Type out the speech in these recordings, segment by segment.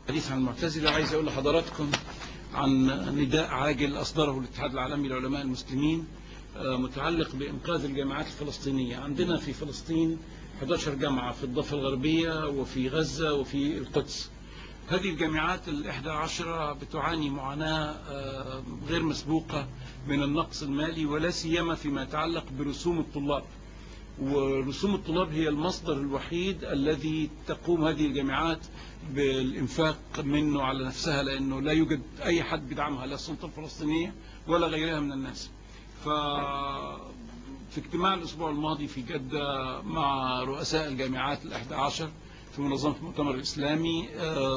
الحديث عن المعتزلة عايز أقول لحضراتكم عن نداء عاجل أصدره الاتحاد العالمي لعلماء المسلمين متعلق بإنقاذ الجامعات الفلسطينية عندنا في فلسطين 11 جامعة في الضفة الغربية وفي غزة وفي القدس هذه الجامعات الإحدى عشرة بتعاني معاناة غير مسبوقة من النقص المالي ولا سيما فيما يتعلق برسوم الطلاب ورسوم الطلاب هي المصدر الوحيد الذي تقوم هذه الجامعات بالإنفاق منه على نفسها لأنه لا يوجد أي حد بيدعمها لا السلطة الفلسطينية ولا غيرها من الناس ف في اجتماع الأسبوع الماضي في جدة مع رؤساء الجامعات الأحدى عشر في منظمة المؤتمر الإسلامي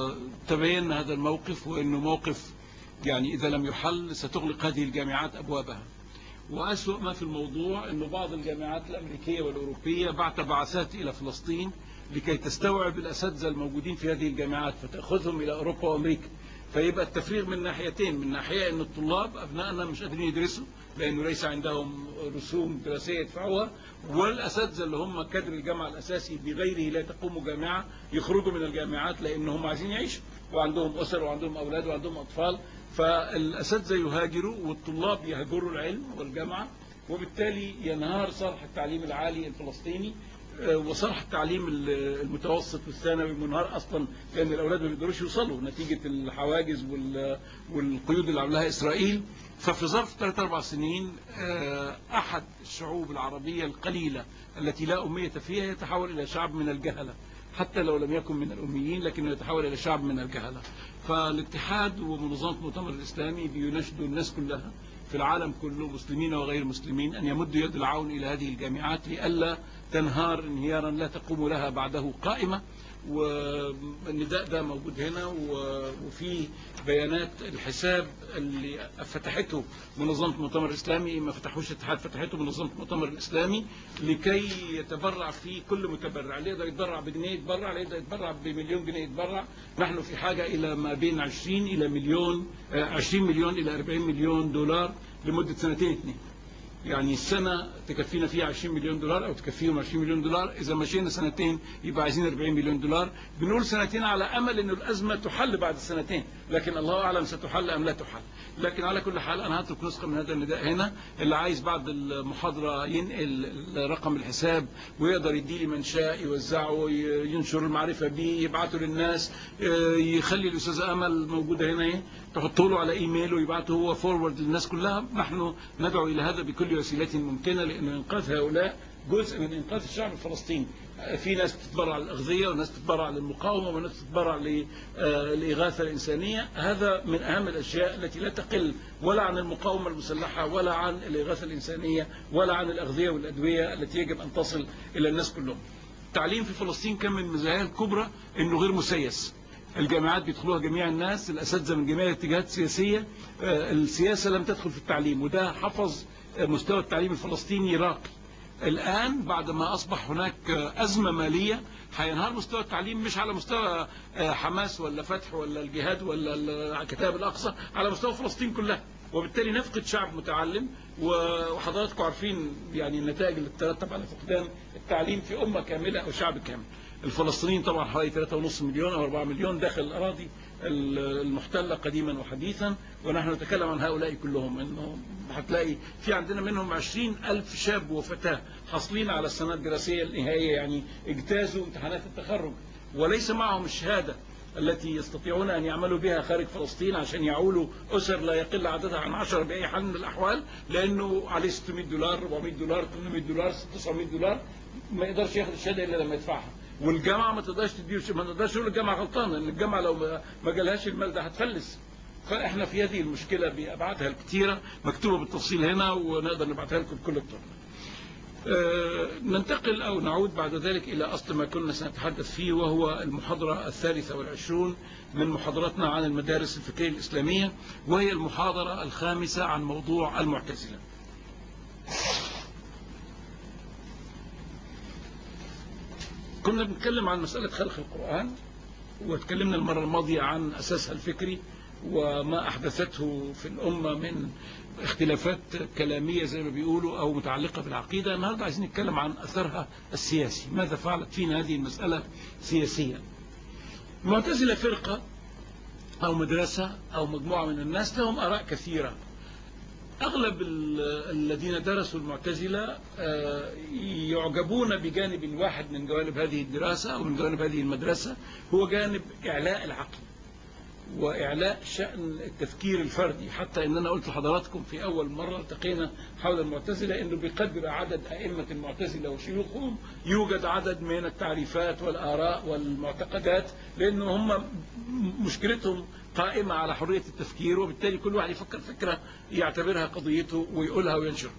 تبين هذا الموقف وأنه موقف يعني إذا لم يحل ستغلق هذه الجامعات أبوابها وأسوأ ما في الموضوع أن بعض الجامعات الأمريكية والأوروبية بعت بعثات إلى فلسطين لكي تستوعب الأساتذة الموجودين في هذه الجامعات فتأخذهم إلى أوروبا وأمريكا فيبقى التفريغ من ناحيتين من ناحية أن الطلاب أبنائنا مش قادرين يدرسوا لأنه ليس عندهم رسوم دراسية يدفعوها والأساتذة اللي هم كادر الجامعة الأساسي بغيره لا تقوم جامعة يخرجوا من الجامعات لأنهم عايزين يعيشوا وعندهم أسر وعندهم أولاد وعندهم أطفال فالأساتذة يهاجروا والطلاب يهجروا العلم والجامعة وبالتالي ينهار صرح التعليم العالي الفلسطيني وصرح التعليم المتوسط والثانوي منهار اصلا لان الاولاد ما بيقدروش يوصلوا نتيجه الحواجز والقيود اللي عملها اسرائيل ففي ظرف ثلاث اربع سنين احد الشعوب العربيه القليله التي لا اميه فيها يتحول الى شعب من الجهله حتى لو لم يكن من الأميين لكنه يتحول إلى شعب من الجهلة فالاتحاد ومنظمة المؤتمر الإسلامي بيناشدوا الناس كلها في العالم كله مسلمين وغير مسلمين أن يمدوا يد العون إلى هذه الجامعات لئلا تنهار انهيارا لا تقوم لها بعده قائمة والنداء ده موجود هنا وفي بيانات الحساب اللي فتحته منظمة المؤتمر الإسلامي ما فتحوش الاتحاد فتحته منظمة المؤتمر الإسلامي لكي يتبرع فيه كل متبرع اللي يقدر يتبرع بجنيه يتبرع اللي يقدر يتبرع بمليون جنيه يتبرع نحن في حاجة إلى ما بين 20 إلى مليون 20 مليون إلى 40 مليون دولار لمدة سنتين اثنين يعني السنة تكفينا فيها 20 مليون دولار أو تكفيهم 20 مليون دولار إذا مشينا سنتين يبقى عايزين 40 مليون دولار بنقول سنتين على أمل أن الأزمة تحل بعد السنتين لكن الله أعلم ستحل أم لا تحل لكن على كل حال أنا هترك نسخة من هذا النداء هنا اللي عايز بعد المحاضرة ينقل رقم الحساب ويقدر يدي لي من شاء يوزعه ينشر المعرفة بيه يبعته للناس يخلي الأستاذة أمل موجودة هنا تحطه له على إيميل ويبعته هو فورورد للناس كلها نحن ندعو إلى هذا بكل وسيلة ممكنة لأن إنقاذ هؤلاء جزء من إنقاذ الشعب الفلسطيني في ناس بتتبرع للأغذية وناس بتتبرع للمقاومة وناس بتتبرع للإغاثة الإنسانية هذا من أهم الأشياء التي لا تقل ولا عن المقاومة المسلحة ولا عن الإغاثة الإنسانية ولا عن الأغذية والأدوية التي يجب أن تصل إلى الناس كلهم التعليم في فلسطين كان من مزاياه الكبرى أنه غير مسيس الجامعات بيدخلوها جميع الناس الأساتذة من جميع الاتجاهات السياسية السياسة لم تدخل في التعليم وده حفظ مستوى التعليم الفلسطيني راقي الآن بعد ما أصبح هناك أزمة مالية هينهار مستوى التعليم مش على مستوى حماس ولا فتح ولا الجهاد ولا الكتاب الأقصى على مستوى فلسطين كلها وبالتالي نفقد شعب متعلم وحضراتكم عارفين يعني النتائج اللي تترتب على فقدان التعليم في أمة كاملة أو شعب كامل الفلسطينيين طبعا حوالي 3.5 مليون أو 4 مليون داخل الأراضي المحتلة قديما وحديثا ونحن نتكلم عن هؤلاء كلهم انه هتلاقي في عندنا منهم 20 ألف شاب وفتاة حاصلين على السنة الدراسية النهائية يعني اجتازوا امتحانات التخرج وليس معهم الشهادة التي يستطيعون أن يعملوا بها خارج فلسطين عشان يعولوا أسر لا يقل عددها عن 10 بأي حال من الأحوال لأنه عليه 600 دولار 400 دولار 800 دولار 900 دولار ما يقدرش ياخد الشهادة إلا لما يدفعها والجامعة ما تقدرش تديله ما تقدرش تقول الجامعة غلطانة لأن الجامعة لو ما جالهاش المال ده هتفلس فإحنا في هذه المشكلة بأبعادها الكثيرة مكتوبة بالتفصيل هنا ونقدر نبعتها لكم بكل الطرق أه ننتقل أو نعود بعد ذلك إلى أصل ما كنا سنتحدث فيه وهو المحاضرة الثالثة والعشرون من محاضرتنا عن المدارس الفكرية الإسلامية وهي المحاضرة الخامسة عن موضوع المعتزلة كنا بنتكلم عن مسألة خلق القرآن واتكلمنا المرة الماضية عن أساسها الفكري وما أحدثته في الأمة من اختلافات كلامية زي ما بيقولوا أو متعلقة بالعقيدة النهاردة عايزين نتكلم عن أثرها السياسي ماذا فعلت فينا هذه المسألة سياسيا المعتزلة فرقة أو مدرسة أو مجموعة من الناس لهم آراء كثيرة أغلب ال- الذين درسوا المعتزلة آه، يعجبون بجانب واحد من جوانب هذه الدراسة أو من جوانب هذه المدرسة هو جانب إعلاء العقل وإعلاء شأن التفكير الفردي حتى إننا قلت لحضراتكم في أول مرة التقينا حول المعتزلة إنه بقدر عدد أئمة المعتزلة وشيوخهم يوجد عدد من التعريفات والآراء والمعتقدات لأنه هم مشكلتهم قائمة على حرية التفكير وبالتالي كل واحد يفكر فكرة يعتبرها قضيته ويقولها وينشرها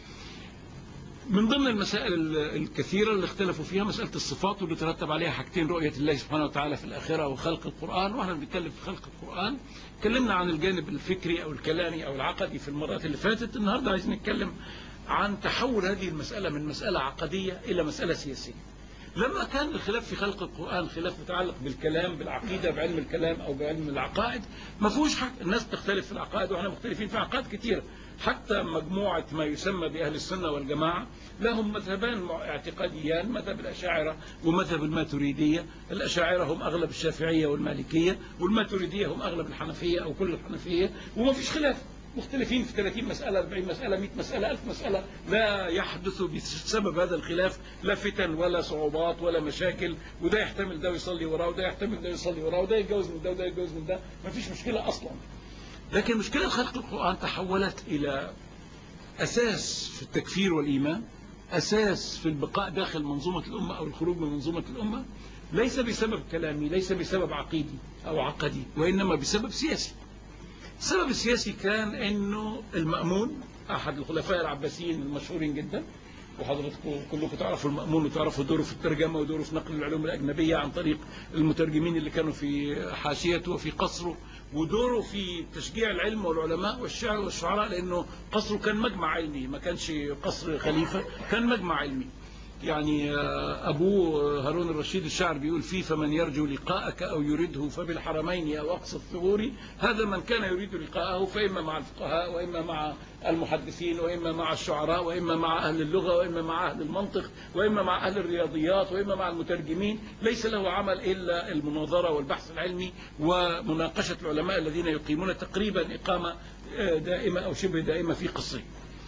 من ضمن المسائل ال- الكثيرة اللي اختلفوا فيها مسألة الصفات واللي ترتب عليها حاجتين رؤية الله سبحانه وتعالى في الآخرة وخلق القرآن وإحنا بنتكلم في خلق القرآن اتكلمنا عن الجانب الفكري أو الكلامي أو العقدي في المرات اللي فاتت النهاردة عايزين نتكلم عن تحول هذه المسألة من مسألة عقدية إلى مسألة سياسية لما كان الخلاف في خلق القرآن خلاف متعلق بالكلام بالعقيدة بعلم الكلام أو بعلم العقائد ما فيهوش حق الناس تختلف في العقائد وإحنا مختلفين في عقائد كتيرة حتى مجموعة ما يسمى بأهل السنة والجماعة لهم مذهبان مع- اعتقاديان مذهب الأشاعرة ومذهب الماتريدية الأشاعرة هم أغلب الشافعية والمالكية والماتريدية هم أغلب الحنفية أو كل الحنفية وما فيش خلاف مختلفين في 30 مسألة 40 مسألة 100 مسألة 1000 مسألة لا يحدث بسبب هذا الخلاف لا فتن ولا صعوبات ولا مشاكل وده يحتمل ده ويصلي وراه وده يحتمل ده يصلي وراه وده يتجوز من ده وده يتجوز من ده ما فيش مشكلة أصلا لكن مشكلة خلق القرآن تحولت إلى أساس في التكفير والإيمان أساس في البقاء داخل منظومة الأمة أو الخروج من منظومة الأمة ليس بسبب كلامي ليس بسبب عقيدي أو عقدي وإنما بسبب سياسي السبب السياسي كان انه المأمون احد الخلفاء العباسيين المشهورين جدا وحضراتكم كلكم تعرفوا المأمون وتعرفوا دوره في الترجمة ودوره في نقل العلوم الأجنبية عن طريق المترجمين اللي كانوا في حاشيته وفي قصره ودوره في تشجيع العلم والعلماء والشعر والشعراء لأنه قصره كان مجمع علمي ما كانش قصر خليفة كان مجمع علمي يعني آه، أبوه آه، هارون الرشيد الشاعر بيقول فيه فمن يرجو لقاءك أو يريده فبالحرمين أو أقصى الثغور هذا من كان يريد لقاءه فإما مع الفقهاء وإما مع المحدثين وإما مع الشعراء وإما مع أهل اللغة وإما مع أهل المنطق وإما مع أهل الرياضيات وإما مع المترجمين ليس له عمل إلا المناظرة والبحث العلمي ومناقشة العلماء الذين يقيمون تقريبا إقامة آه، دائمة أو شبه دائمة في قصرهم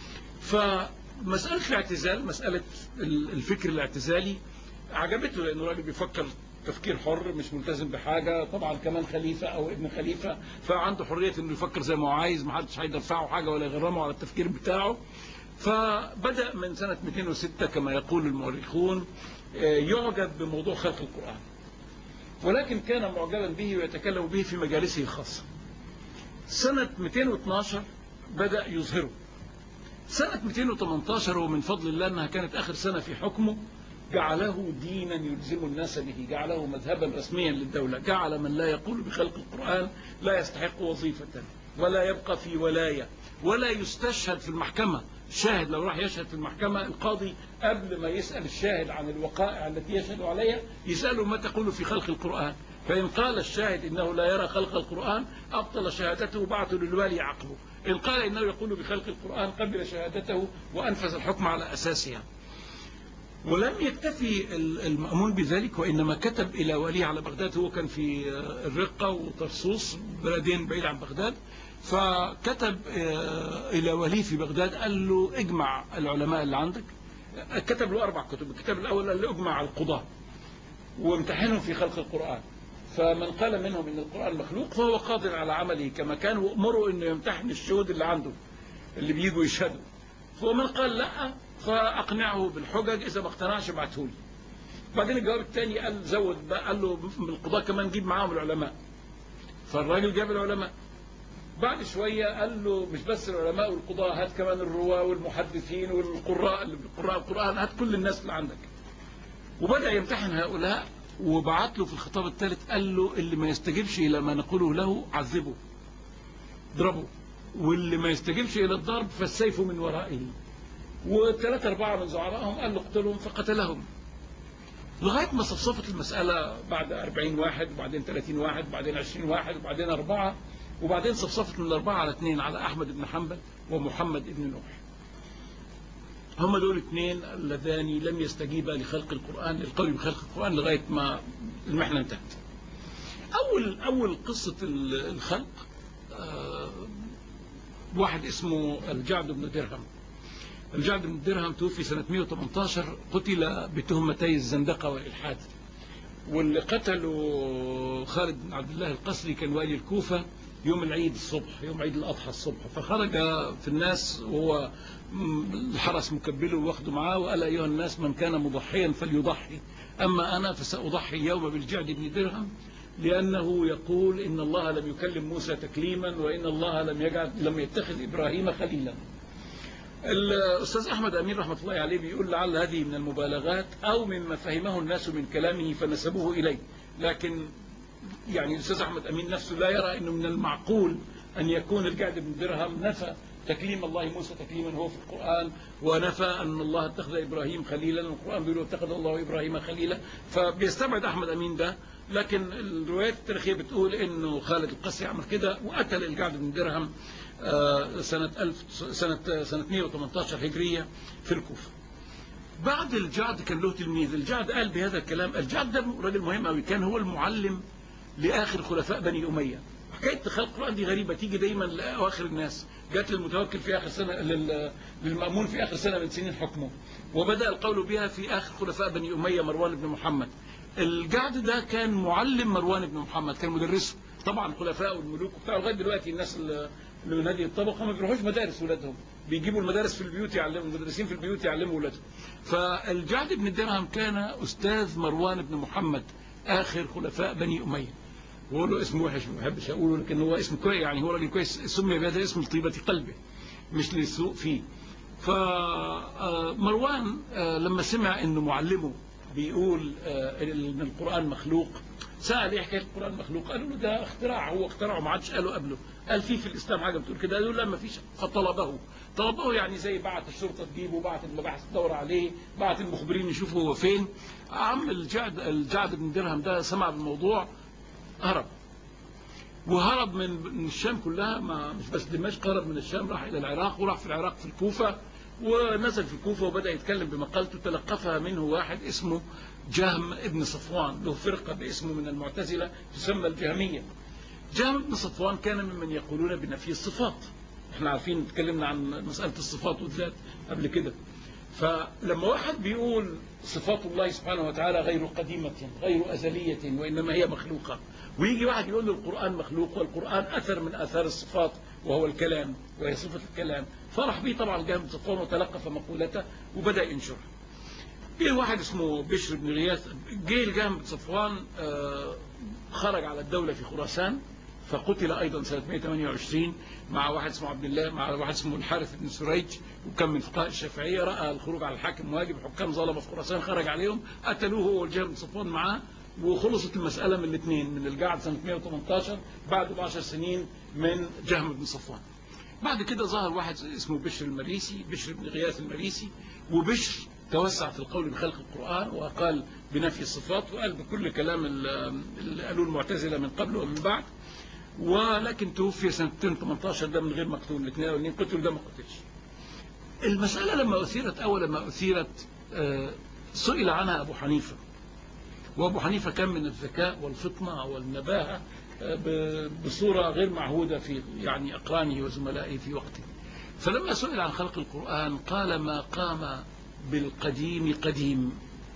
فمسألة الاعتزال مسألة الفكر الاعتزالي عجبته لأنه راجل بيفكر تفكير حر مش ملتزم بحاجة طبعا كمان خليفة أو ابن خليفة فعنده حرية إنه يفكر زي ما هو عايز ما حدش هيدفعه حاجة ولا يغرمه على التفكير بتاعه فبدأ من سنة 206 كما يقول المؤرخون آه، يعجب بموضوع خلق القرآن ولكن كان معجبا به ويتكلم به في مجالسه الخاصة سنة 212 بدأ يظهره سنة 218 ومن فضل الله أنها كانت آخر سنة في حكمه جعله دينا يلزم الناس به جعله مذهبا رسميا للدولة جعل من لا يقول بخلق القرآن لا يستحق وظيفة ولا يبقى في ولاية ولا يستشهد في المحكمة الشاهد لو راح يشهد في المحكمة القاضي قبل ما يسأل الشاهد عن الوقائع التي يشهد عليها يسأله ما تقول في خلق القرآن فإن قال الشاهد إنه لا يرى خلق القرآن أبطل شهادته وبعثه للوالي يعاقبه إن قال إنه يقول بخلق القرآن قبل شهادته وأنفذ الحكم على أساسها ولم يكتفي المأمون بذلك وإنما كتب إلى وليه على بغداد هو كان في الرقة وطرسوس بلدين بعيد عن بغداد فكتب إلى وليه في بغداد قال له اجمع العلماء اللي عندك كتب له أربع كتب الكتاب الأول قال له اجمع القضاة وامتحنهم في خلق القرآن فمن قال منهم ان القرآن مخلوق فهو قادر على عمله كما كان وامره انه يمتحن الشهود اللي عنده اللي بيجوا يشهدوا ومن قال لا فاقنعه بالحجج اذا ما اقتنعش ابعته لي بعدين الجواب الثاني قال زود بقى قال له من القضاة كمان جيب معاهم العلماء فالراجل جاب العلماء بعد شوية قال له مش بس العلماء والقضاة هات كمان الرواة والمحدثين والقراء اللي قراء القرآن هات كل الناس اللي عندك وبدأ يمتحن هؤلاء وبعت له في الخطاب الثالث قال له اللي ما يستجيبش إلى ما نقوله له عذبه اضربه واللي ما يستجيبش إلى الضرب فالسيف من ورائه وثلاثة أربعة من زعرائهم قال له اقتلهم فقتلهم لغاية ما صفصفت المسألة بعد 40 واحد وبعدين 30 واحد وبعدين 20 واحد وبعدين أربعة وبعدين صفصفت من الأربعة على اثنين على أحمد بن حنبل ومحمد بن نوح هم دول اثنين اللذان لم يستجيبا لخلق القرآن للقول بخلق القرآن لغاية ما المحنة انتهت أول أول قصة ال- الخلق آه، واحد اسمه الجعد بن درهم الجعد بن درهم توفي سنة 118 قتل بتهمتي الزندقة والإلحاد واللي قتلوا خالد بن عبد الله القسري كان والي الكوفة يوم العيد الصبح يوم عيد الأضحى الصبح فخرج في الناس وهو م- الحرس مكبله واخده معاه وقال أيها الناس من كان مضحيا فليضحي أما أنا فسأضحي اليوم بالجعد بن درهم لأنه يقول إن الله لم يكلم موسى تكليما وإن الله لم يجعل لم يتخذ إبراهيم خليلا الأستاذ أحمد أمين رحمة الله عليه بيقول لعل هذه من المبالغات أو مما فهمه الناس من كلامه فنسبوه إليه لكن يعني الأستاذ أحمد أمين نفسه لا يرى أنه من المعقول أن يكون الجعد بن درهم نفى تكليم الله موسى تكليما هو في القرآن ونفى أن الله اتخذ إبراهيم خليلا القرآن بيقول اتخذ الله إبراهيم خليلا فبيستبعد أحمد أمين ده لكن الروايات التاريخية بتقول أنه خالد القسري عمل كده وقتل الجعد بن درهم آه، سنة ألف سنة سنة 118 هجرية في الكوفة بعد الجعد كان له تلميذ الجعد قال بهذا الكلام الجعد ده راجل مهم قوي كان هو المعلم لآخر خلفاء بني أمية حكاية خلق القرآن دي غريبة تيجي دايما لأواخر الناس جات للمتوكل في آخر سنة لل- للمأمون في آخر سنة من سنين حكمه وبدأ القول بها في آخر خلفاء بني أمية مروان بن محمد الجعد ده كان معلم مروان بن محمد كان مدرسه طبعا الخلفاء والملوك وبتاع لغايه دلوقتي الناس اللي اللي من هذه الطبقه ما بيروحوش مدارس ولادهم بيجيبوا المدارس في البيوت يعلموا المدرسين في البيوت يعلموا ولادهم فالجعد بن درهم كان استاذ مروان بن محمد اخر خلفاء بني اميه وهو له اسم وحش ما بحبش اقوله لكن هو اسم كويس يعني هو راجل كويس سمي بهذا الاسم لطيبه قلبه مش للسوء فيه فمروان لما سمع انه معلمه بيقول آه، ان القران مخلوق سال ايه حكايه القران مخلوق قالوا له ده اختراع هو اخترعه ما عادش قالوا قبله قال في في الاسلام حاجه بتقول كده قالوا لا ما فيش فطلبه طلبه يعني زي بعت الشرطه تجيبه بعت المباحث تدور عليه بعت المخبرين يشوفوا هو فين عم الجعد الجعد بن درهم ده سمع بالموضوع هرب وهرب من من الشام كلها ما مش بس دمشق هرب من الشام راح الى العراق وراح في العراق في الكوفه ونزل في الكوفه وبدا يتكلم بمقالته تلقفها منه واحد اسمه جهم ابن صفوان له فرقه باسمه من المعتزله تسمى الجهميه جهم ابن صفوان كان ممن يقولون بنفي الصفات احنا عارفين اتكلمنا عن مساله الصفات والذات قبل كده فلما واحد بيقول صفات الله سبحانه وتعالى غير قديمة غير أزلية وإنما هي مخلوقة ويجي واحد يقول له القرآن مخلوق والقرآن أثر من آثار الصفات وهو الكلام وهي صفة الكلام فرح به طبعا جهم صفوان وتلقف مقولته وبدأ ينشرها جه واحد اسمه بشر بن غياث جه الجهم بن صفوان آه، خرج على الدولة في خراسان فقتل ايضا سنه 128 مع واحد اسمه عبد الله مع واحد اسمه الحارث بن سريج وكان من فقهاء الشافعيه راى الخروج على الحاكم واجب حكام ظلمه في خراسان خرج عليهم قتلوه هو والجهم بن صفوان معاه وخلصت المساله من الاثنين من الجعد سنه 118 بعد 10 سنين من جهم بن صفوان بعد كده ظهر واحد اسمه بشر المريسي بشر بن غياث المريسي وبشر توسع في القول بخلق القرآن وقال بنفي الصفات وقال بكل كلام ال- اللي قالوه المعتزلة من قبل ومن بعد ولكن توفي سنة 18 ده من غير مقتول الاثنين الاثنين قتلوا ده ما قتلش المسألة لما أثيرت أول ما أثيرت آه، سئل عنها أبو حنيفة وأبو حنيفة كان من الذكاء والفطنة والنباهة آه، ب- بصورة غير معهودة في يعني أقرانه وزملائه في وقته فلما سئل عن خلق القرآن قال ما قام بالقديم قديم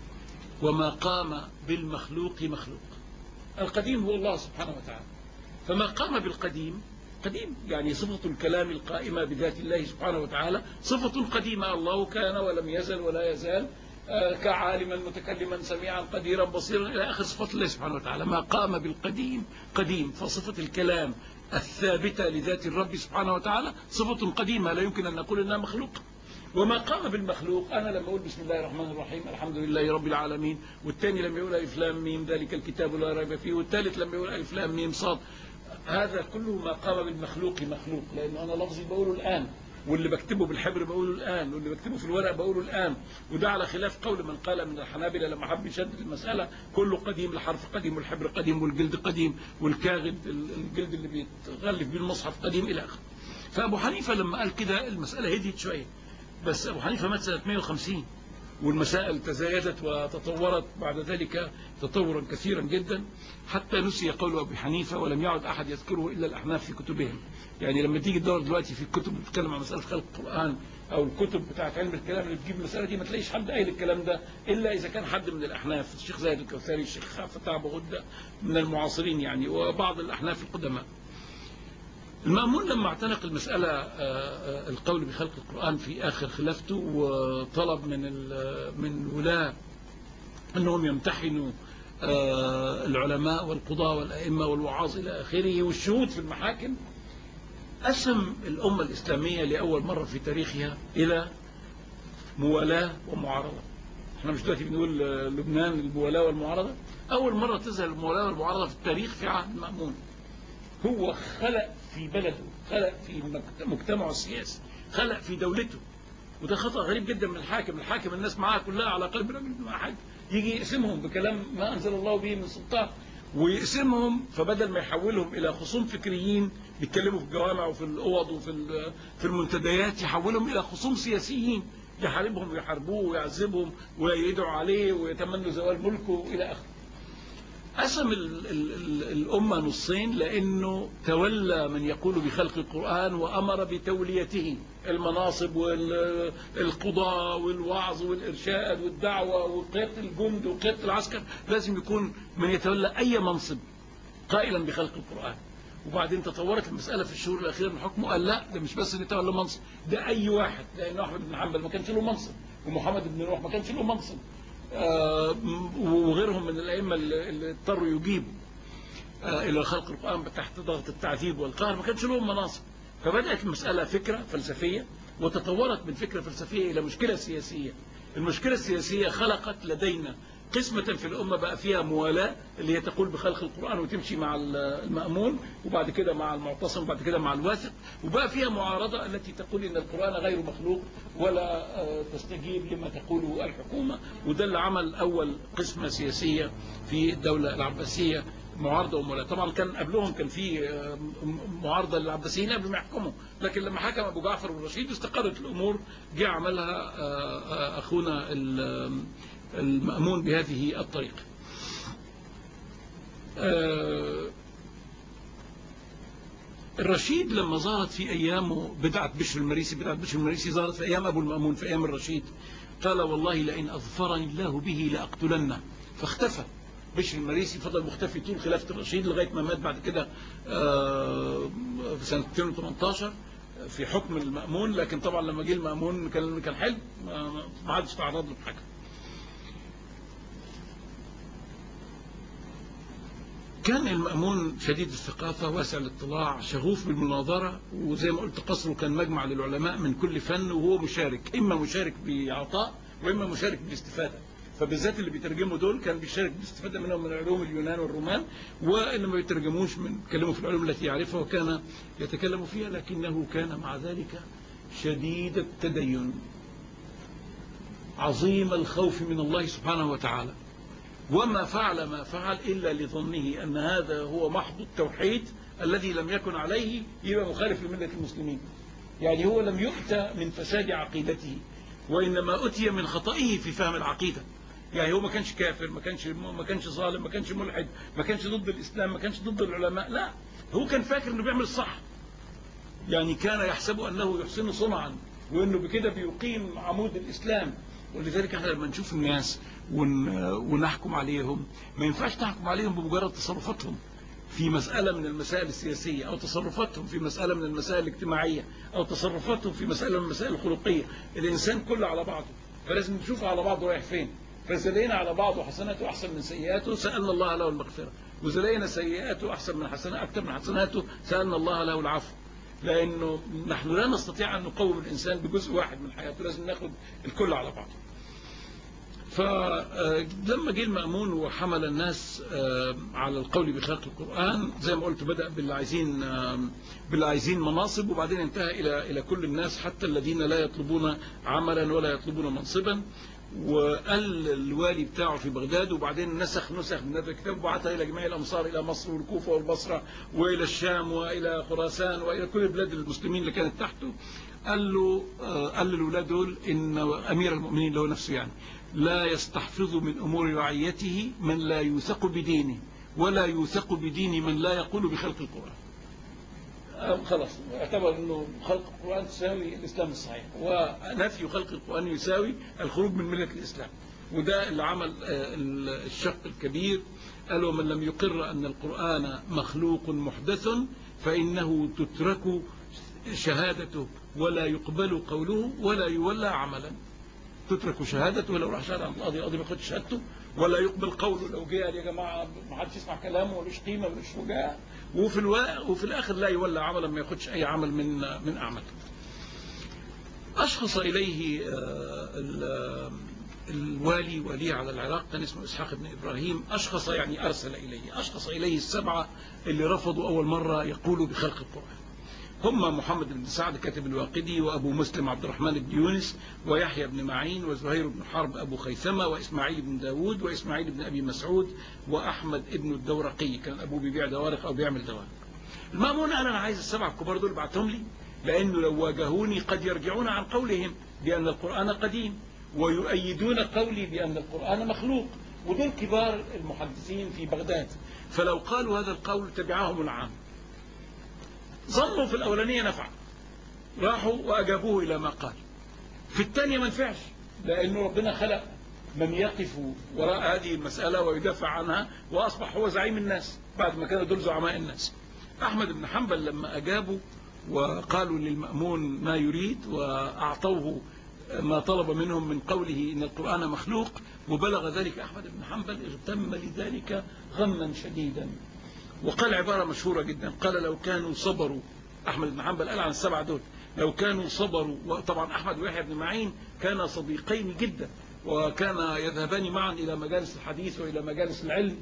وما قام بالمخلوق مخلوق القديم هو الله سبحانه وتعالى فما قام بالقديم قديم يعني صفة الكلام القائمة بذات الله سبحانه وتعالى صفة قديمة الله كان ولم يزل ولا يزال آه، كعالما متكلما سميعا قديرا بصيرا إلى آخر صفات الله سبحانه وتعالى ما قام بالقديم قديم فصفة الكلام الثابتة لذات الرب سبحانه وتعالى صفة قديمة لا يمكن أن نقول أنها مخلوقة وما قام بالمخلوق انا لما اقول بسم الله الرحمن الرحيم الحمد لله رب العالمين والثاني لما يقول الف لام ميم ذلك الكتاب لا ريب فيه والثالث لما يقول الف لام ميم صاد هذا كله ما قام بالمخلوق مخلوق لانه انا لفظي بقوله الان واللي بكتبه بالحبر بقوله الان واللي بكتبه في الورق بقوله الان وده على خلاف قول من قال من الحنابلة لما حب يشدد المسألة كله قديم الحرف قديم والحبر قديم والجلد قديم والكاغد الجلد اللي بيتغلف بيه المصحف قديم الى اخره فابو حنيفه لما قال كده المسألة هديت شويه بس ابو حنيفه مات سنه 150 والمسائل تزايدت وتطورت بعد ذلك تطورا كثيرا جدا حتى نسي قول أبي حنيفة ولم يعد أحد يذكره إلا الأحناف في كتبهم يعني لما تيجي تدور دلوقتي في الكتب اللي بتتكلم عن مسألة خلق القرآن أو الكتب بتاعت علم الكلام اللي بتجيب المسألة دي ما تلاقيش حد قايل الكلام ده إلا إذا كان حد من الأحناف الشيخ زايد الكوثري الشيخ فتح أبو غدة من المعاصرين يعني وبعض الأحناف القدماء المأمون لما اعتنق المسألة آه، آه، القول بخلق القرآن في آخر خلافته وطلب من ال- من الولاة أنهم يمتحنوا آه، العلماء والقضاة والأئمة والوعاظ إلى آخره والشهود في المحاكم قسم الأمة الإسلامية لأول مرة في تاريخها إلى موالاة ومعارضة احنا مش دلوقتي بنقول آه، لبنان الموالاة والمعارضة أول مرة تظهر الموالاة والمعارضة في التاريخ في عهد المأمون هو خلق في بلده خلق في مجت- مجتمعه السياسي خلق في دولته وده خطأ غريب جدا من الحاكم الحاكم الناس معاه كلها على قلب رجل واحد يجي يقسمهم بكلام ما أنزل الله به من سلطان ويقسمهم فبدل ما يحولهم إلى خصوم فكريين بيتكلموا في الجوامع وفي الأوض وفي ال- في المنتديات يحولهم إلى خصوم سياسيين يحاربهم ويحاربوه ويعذبهم ويدعوا عليه ويتمنوا زوال ملكه إلى آخره قسم ال ال ال الأمة نصين لأنه تولى من يقول بخلق القرآن وأمر بتوليته المناصب والقضاء والوعظ والإرشاد والدعوة وقيادة الجند وقيادة العسكر لازم يكون من يتولى أي منصب قائلا بخلق القرآن وبعدين تطورت المسألة في الشهور الأخيرة من حكمه قال لا ده مش بس اللي يتولى منصب ده أي واحد لأن أحمد بن حنبل ما كانش له منصب ومحمد بن نوح ما كانش له منصب آه، وغيرهم من الأئمة اللي اللي اضطروا يجيبوا آه، إلى خلق القرآن تحت ضغط التعذيب والقهر ما كانش لهم مناصب فبدأت المسألة فكرة فلسفية وتطورت من فكرة فلسفية إلى مشكلة سياسية المشكلة السياسية خلقت لدينا قسمة في الأمة بقى فيها موالاة اللي هي تقول بخلق القرآن وتمشي مع المأمون وبعد كده مع المعتصم وبعد كده مع الواثق وبقى فيها معارضة التي تقول إن القرآن غير مخلوق ولا آه، تستجيب لما تقوله الحكومة وده اللي عمل أول قسمة سياسية في الدولة العباسية معارضة ومولاة طبعا كان قبلهم كان في آه، م- معارضة للعباسيين قبل ما يحكموا لكن لما حكم أبو جعفر الرشيد استقرت الأمور جه عملها آه، آه، أخونا ال- المأمون بهذه الطريقة آه، الرشيد لما ظهرت في أيامه بدعة بشر المريسي بدعة بشر المريسي ظهرت في أيام أبو المأمون في أيام الرشيد قال والله لئن أظفرني الله به لأقتلنه فاختفى بشر المريسي فضل مختفي طول خلافة الرشيد لغاية ما مات بعد كده آه، في سنة 2018 في حكم المأمون لكن طبعا لما جه المأمون كان كان حلو ما ما عادش تعرض له بحاجة كان المأمون شديد الثقافة واسع الاطلاع شغوف بالمناظرة وزي ما قلت قصره كان مجمع للعلماء من كل فن وهو مشارك إما مشارك بعطاء وإما مشارك باستفادة فبالذات اللي بيترجموا دول كان بيشارك باستفادة منهم من علوم اليونان والرومان واللي ما بيترجموش من يتكلموا في العلوم التي يعرفها وكان يتكلم فيها لكنه كان مع ذلك شديد التدين عظيم الخوف من الله سبحانه وتعالى وما فعل ما فعل إلا لظنه أن هذا هو محض التوحيد الذي لم يكن عليه يبقى مخالف لملة المسلمين يعني هو لم يؤتى من فساد عقيدته وإنما أتي من خطئه في فهم العقيدة يعني هو ما كانش كافر ما كانش ما كانش ظالم ما كانش ملحد ما كانش ضد الإسلام ما كانش ضد العلماء لا هو كان فاكر انه بيعمل الصح يعني كان يحسب أنه يحسن صنعا وأنه بكده بيقيم عمود الإسلام ولذلك احنا لما نشوف الناس ون ونحكم عليهم ما ينفعش نحكم عليهم بمجرد تصرفاتهم في مسألة من المسائل السياسية أو تصرفاتهم في مسألة من المسائل الاجتماعية أو تصرفاتهم في مسألة من المسائل الخلقية الإنسان كله على بعضه فلازم نشوف على بعضه رايح فين فإذا لقينا على بعضه حسناته أحسن من سيئاته سألنا الله له المغفرة وإذا لقينا سيئاته أحسن من حسناته أكثر من حسناته سألنا الله له العفو لأنه نحن لا نستطيع أن نقوم الإنسان بجزء واحد من حياته لازم ناخد الكل على بعضه فلما جه المأمون وحمل الناس آه، على القول بخلق القرآن زي ما قلت بدأ باللي عايزين آه، باللي عايزين مناصب وبعدين انتهى إلى إلى كل الناس حتى الذين لا يطلبون عملا ولا يطلبون منصبا وقال الوالي بتاعه في بغداد وبعدين نسخ نسخ من هذا الكتاب وبعثها إلى جميع الأمصار إلى مصر والكوفة والبصرة وإلى الشام وإلى خراسان وإلى كل بلاد المسلمين اللي كانت تحته قال له آه، قال للولاد دول ان امير المؤمنين اللي هو نفسه يعني لا يستحفظ من امور رعيته من لا يوثق بدينه ولا يوثق بدين من لا يقول بخلق القران آه، خلاص اعتبر انه خلق القران تساوي الاسلام الصحيح ونفي خلق القران يساوي الخروج من مله الاسلام وده اللي عمل آه، الشق الكبير قال ومن لم يقر ان القران مخلوق محدث فانه تترك شهادته ولا يقبل قوله ولا يولى عملا تترك شهادته لو راح شهد عند القاضي القاضي ما ياخدش شهادته ولا يقبل قوله لو جه قال يا جماعه ما حدش يسمع كلامه ملوش قيمه ملوش وجاهه وفي الوا... وفي الاخر لا يولى عملا ما ياخدش اي عمل من من اعماله. اشخص اليه آه، الوالي ولي على العراق كان اسمه اسحاق بن ابراهيم اشخص يعني ارسل اليه اشخص اليه السبعه اللي رفضوا اول مره يقولوا بخلق القران. هم محمد بن سعد كاتب الواقدي وأبو مسلم عبد الرحمن بن يونس ويحيى بن معين وزهير بن حرب أبو خيثمة وإسماعيل بن داود وإسماعيل بن أبي مسعود وأحمد بن الدورقي كان أبوه بيبيع دوارق أو بيعمل دوارق المأمون قال أنا عايز السبع الكبار دول بعتهم لي لأنه لو واجهوني قد يرجعون عن قولهم بأن القرآن قديم ويؤيدون قولي بأن القرآن مخلوق ودول كبار المحدثين في بغداد فلو قالوا هذا القول تبعهم العام ظنوا في الأولانية نفع راحوا وأجابوه إلى ما قال في الثانية ما نفعش لأنه ربنا خلق من يقف وراء هذه المسألة ويدافع عنها وأصبح هو زعيم الناس بعد ما كانوا دول زعماء الناس أحمد بن حنبل لما أجابوا وقالوا للمأمون ما يريد وأعطوه ما طلب منهم من قوله إن القرآن مخلوق وبلغ ذلك أحمد بن حنبل اغتم لذلك غما شديدا وقال عبارة مشهورة جدا قال لو كانوا صبروا أحمد بن حنبل قال عن السبعة دول لو كانوا صبروا وطبعا أحمد ويحيى بن معين كانا صديقين جدا وكان يذهبان معا إلى مجالس الحديث وإلى مجالس العلم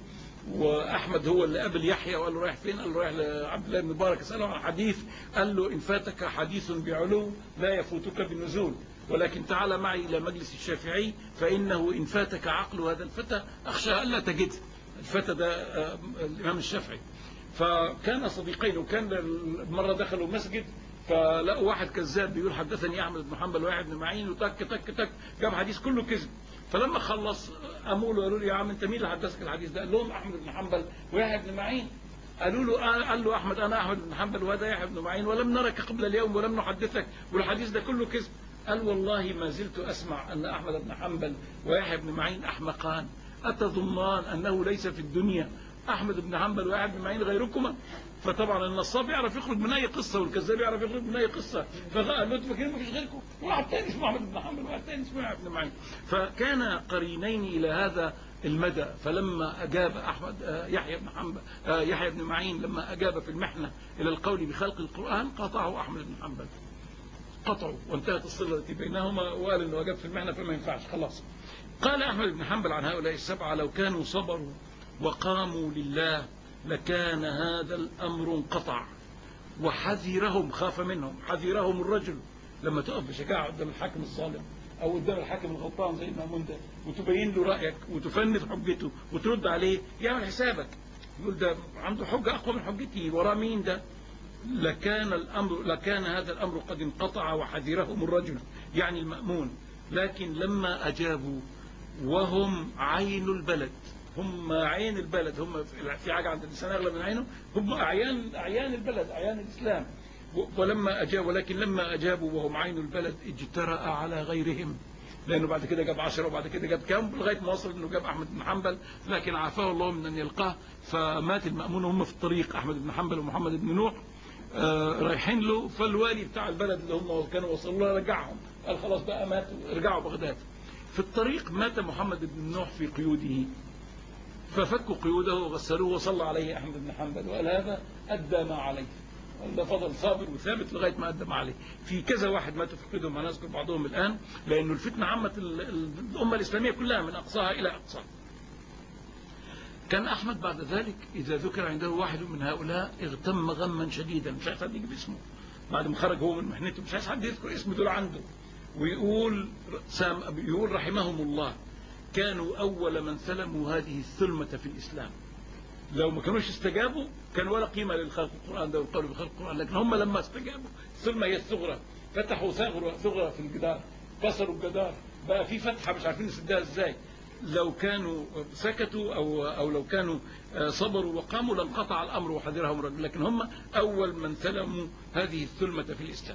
وأحمد هو اللي قابل يحيى وقال له رايح فين قال له رايح لعبد الله بن مبارك اسأله عن حديث قال له إن فاتك حديث بعلو لا يفوتك بالنزول ولكن تعال معي إلى مجلس الشافعي فإنه إن فاتك عقل هذا الفتى أخشى ألا تجده الفتى ده آه، الإمام الشافعي فكان صديقين وكان مرة دخلوا مسجد فلقوا واحد كذاب بيقول حدثني أحمد بن حنبل واحد بن معين وتك تك تك جاب حديث كله كذب فلما خلص قاموا له قالوا له يا عم انت مين اللي حدثك الحديث ده؟ قال لهم احمد بن حنبل ويحيى بن معين قالوا له قال له احمد انا احمد بن حنبل وهذا يحيى بن معين ولم نرك قبل اليوم ولم نحدثك والحديث ده كله كذب قال والله ما زلت اسمع ان احمد بن حنبل ويحيى بن معين احمقان أتظنان أنه ليس في الدنيا أحمد بن حنبل وأحد بن معين غيركما فطبعا النصاب يعرف يخرج من أي قصة والكذاب يعرف يخرج من أي قصة فقال له فاكرين ما فيش غيركم واحد ثاني اسمه أحمد بن حنبل واحد ثاني اسمه أحمد بن معين فكان قرينين إلى هذا المدى فلما أجاب أحمد آه، يحيى بن حنبل آه، يحيى بن معين لما أجاب في المحنة إلى القول بخلق القرآن قاطعه أحمد بن حنبل قطعوا وانتهت الصلة التي بينهما وقال انه أجاب في المحنة فما ينفعش خلاص قال أحمد بن حنبل عن هؤلاء السبعة لو كانوا صبروا وقاموا لله لكان هذا الأمر انقطع وحذرهم خاف منهم حذرهم الرجل لما تقف بشجاعة قدام الحاكم الظالم أو قدام الحاكم الغلطان زي المأمون ده وتبين له رأيك وتفند حجته وترد عليه يعمل حسابك يقول ده عنده حجة أقوى من حجتي وراه مين ده لكان الأمر لكان هذا الأمر قد انقطع وحذرهم الرجل يعني المأمون لكن لما أجابوا وهم عين البلد هم عين البلد هم في حاجة عند الإنسان أغلى من عينه هم أعيان, أعيان البلد أعيان الإسلام ولما أجاب ولكن لما أجابوا وهم عين البلد اجترأ على غيرهم لأنه بعد كده جاب عشرة وبعد كده جاب كام لغاية ما وصل أنه جاب أحمد بن حنبل لكن عافاه الله من أن يلقاه فمات المأمون هم في الطريق أحمد بن حنبل ومحمد بن نوح آه رايحين له فالوالي بتاع البلد اللي هم كانوا وصلوا له رجعهم قال خلاص بقى ماتوا رجعوا بغداد في الطريق مات محمد بن نوح في قيوده ففكوا قيوده وغسلوه وصلى عليه أحمد بن حنبل وقال هذا أدى ما عليه ده فضل صابر وثابت لغاية ما أدى ما عليه في كذا واحد ماتوا في قيودهم هنذكر بعضهم الآن لأنه الفتنة عمت الأمة الإسلامية كلها من أقصاها إلى أقصاها كان أحمد بعد ذلك إذا ذكر عنده واحد من هؤلاء اغتم غما شديدا مش عايز حد يجيب اسمه بعد ما خرج هو من محنته مش عايز حد يذكر اسم دول عنده ويقول سام يقول رحمهم الله كانوا أول من سلموا هذه الثلمة في الإسلام لو ما كانوش استجابوا كان ولا قيمة للخلق القرآن ده والقول بخلق القرآن لكن هم لما استجابوا الثلمة هي الصغرى فتحوا ثغرة ثغرة في الجدار كسروا الجدار بقى في فتحة مش عارفين نسدها ازاي لو كانوا سكتوا او او لو كانوا آه، صبروا وقاموا لانقطع الامر وحذرهم الرجل لكن هم اول من سلموا هذه الثلمة في الاسلام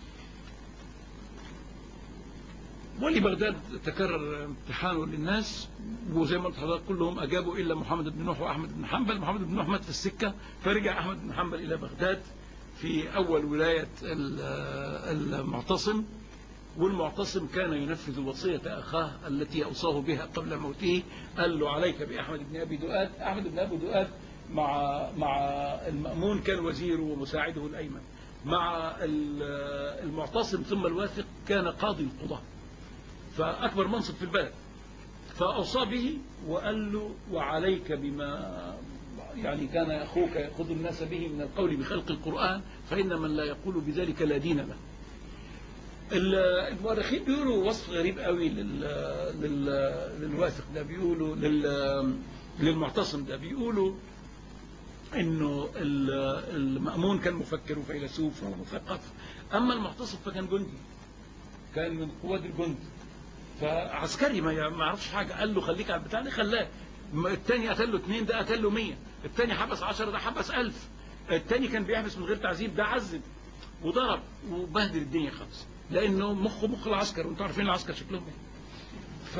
ولبغداد تكرر امتحانه للناس وزي ما قلت لحضرتك كلهم اجابوا الا محمد بن نوح واحمد بن حنبل محمد بن نوح مات في السكه فرجع احمد بن حنبل الى بغداد في اول ولايه ال- المعتصم والمعتصم كان ينفذ وصيه اخاه التي اوصاه بها قبل موته قال له عليك باحمد بن ابي دؤاد احمد بن ابي دؤاد مع مع المامون كان وزيره ومساعده الايمن مع ال- المعتصم ثم الواثق كان قاضي القضاه فأكبر منصب في البلد فأوصى به وقال له وعليك بما يعني كان أخوك يأخذ الناس به من القول بخلق القرآن فإن من لا يقول بذلك لا دين له ال- المؤرخين بيقولوا وصف غريب قوي لل... لل... للواثق ده بيقولوا لل... للمعتصم ده بيقولوا انه ال- المأمون كان مفكر وفيلسوف ومثقف اما المعتصم فكان جندي كان من قوات الجند فعسكري ما ما يعرفش حاجه قال له خليك على البتاع ده خلاه م- التاني قتل له اثنين ده قتل له 100 التاني حبس 10 ده حبس 1000 التاني كان بيحبس من غير تعذيب ده عذب وضرب وبهدل الدنيا خالص لانه مخه مخ العسكر وانتوا عارفين العسكر شكلهم ايه ف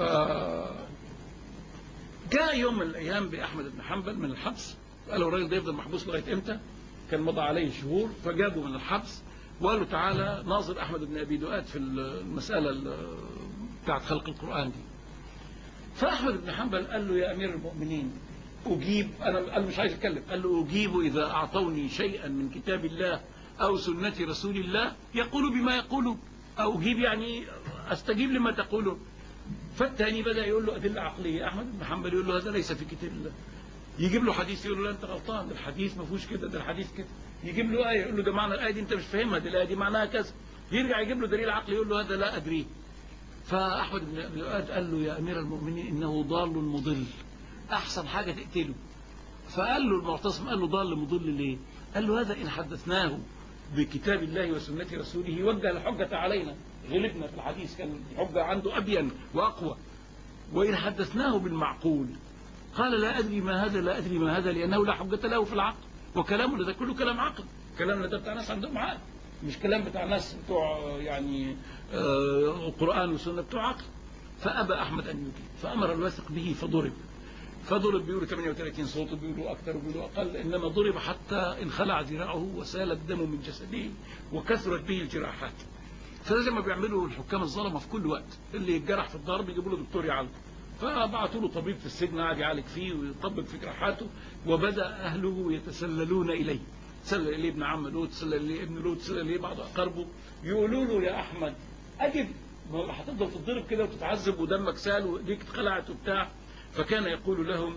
جاء يوم من الايام باحمد بن حنبل من الحبس قالوا الراجل ده يفضل محبوس لغايه امتى؟ كان مضى عليه شهور فجابوا من الحبس وقالوا تعالى ناظر احمد بن ابي دؤاد في المساله ال- بتاعت خلق القران دي. فاحمد بن حنبل قال له يا امير المؤمنين اجيب انا قال له مش عايز اتكلم قال له اجيب اذا اعطوني شيئا من كتاب الله او سنه رسول الله يقول بما يقولون او اجيب يعني استجيب لما تقولون فالثاني بدا يقول له ادله عقليه احمد بن حنبل يقول له هذا ليس في كتاب الله يجيب له حديث يقول له لا انت غلطان ده الحديث ما فيهوش كده ده الحديث كده يجيب له ايه يقول له ده معنى الايه دي انت مش فاهمها دي الايه دي معناها كذا يرجع يجيب له دليل عقلي يقول له هذا لا ادريه فاحمد بن ابي دؤاد قال له يا امير المؤمنين انه ضال مضل احسن حاجه تقتله فقال له المعتصم قال له ضال مضل ليه قال له هذا ان حدثناه بكتاب الله وسنه رسوله وجه الحجه علينا غلبنا في الحديث كان الحجه عنده ابين واقوى وإن حدثناه بالمعقول قال لا أدري ما هذا لا أدري ما هذا لأنه لا حجة له في العقل وكلامه ده كله كلام عقل كلامنا ده بتاع ناس عندهم عقل مش كلام بتاع ناس بتوع يعني آه، قرآن وسنة بتوع عقل فأبى أحمد أن يجيب فأمر الواثق به فضرب فضرب بيقولوا 38 صوت بيقولوا أكثر وبيقولوا أقل إنما ضرب حتى انخلع ذراعه وسال الدم من جسده وكثرت به الجراحات فده زي ما بيعملوا الحكام الظلمه في كل وقت اللي يتجرح في الضرب يجيبوا له دكتور يعالجه فبعتوا له طبيب في السجن قعد يعالج فيه ويطبق في جراحاته وبدا اهله يتسللون اليه تسلل اليه ابن عم له تسلل اليه ابن له تسلل اليه بعض اقاربه يقولوا له يا احمد اجب ما هتفضل تتضرب كده وتتعذب ودمك سال وايديك اتخلعت وبتاع فكان يقول لهم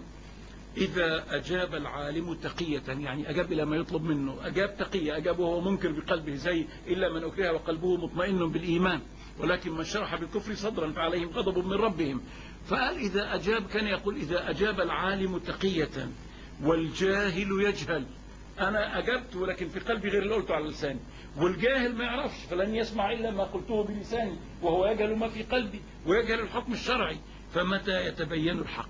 إذا أجاب العالم تقية يعني أجاب إلى ما يطلب منه أجاب تقية أجاب وهو منكر بقلبه زي إلا من أكره وقلبه مطمئن بالإيمان ولكن من شرح بالكفر صدرا فعليهم غضب من ربهم فقال إذا أجاب كان يقول إذا أجاب العالم تقية والجاهل يجهل أنا أجبت ولكن في قلبي غير اللي قلته على لساني والجاهل ما يعرفش فلن يسمع إلا ما قلته بلساني وهو يجهل ما في قلبي ويجهل الحكم الشرعي فمتى يتبين الحق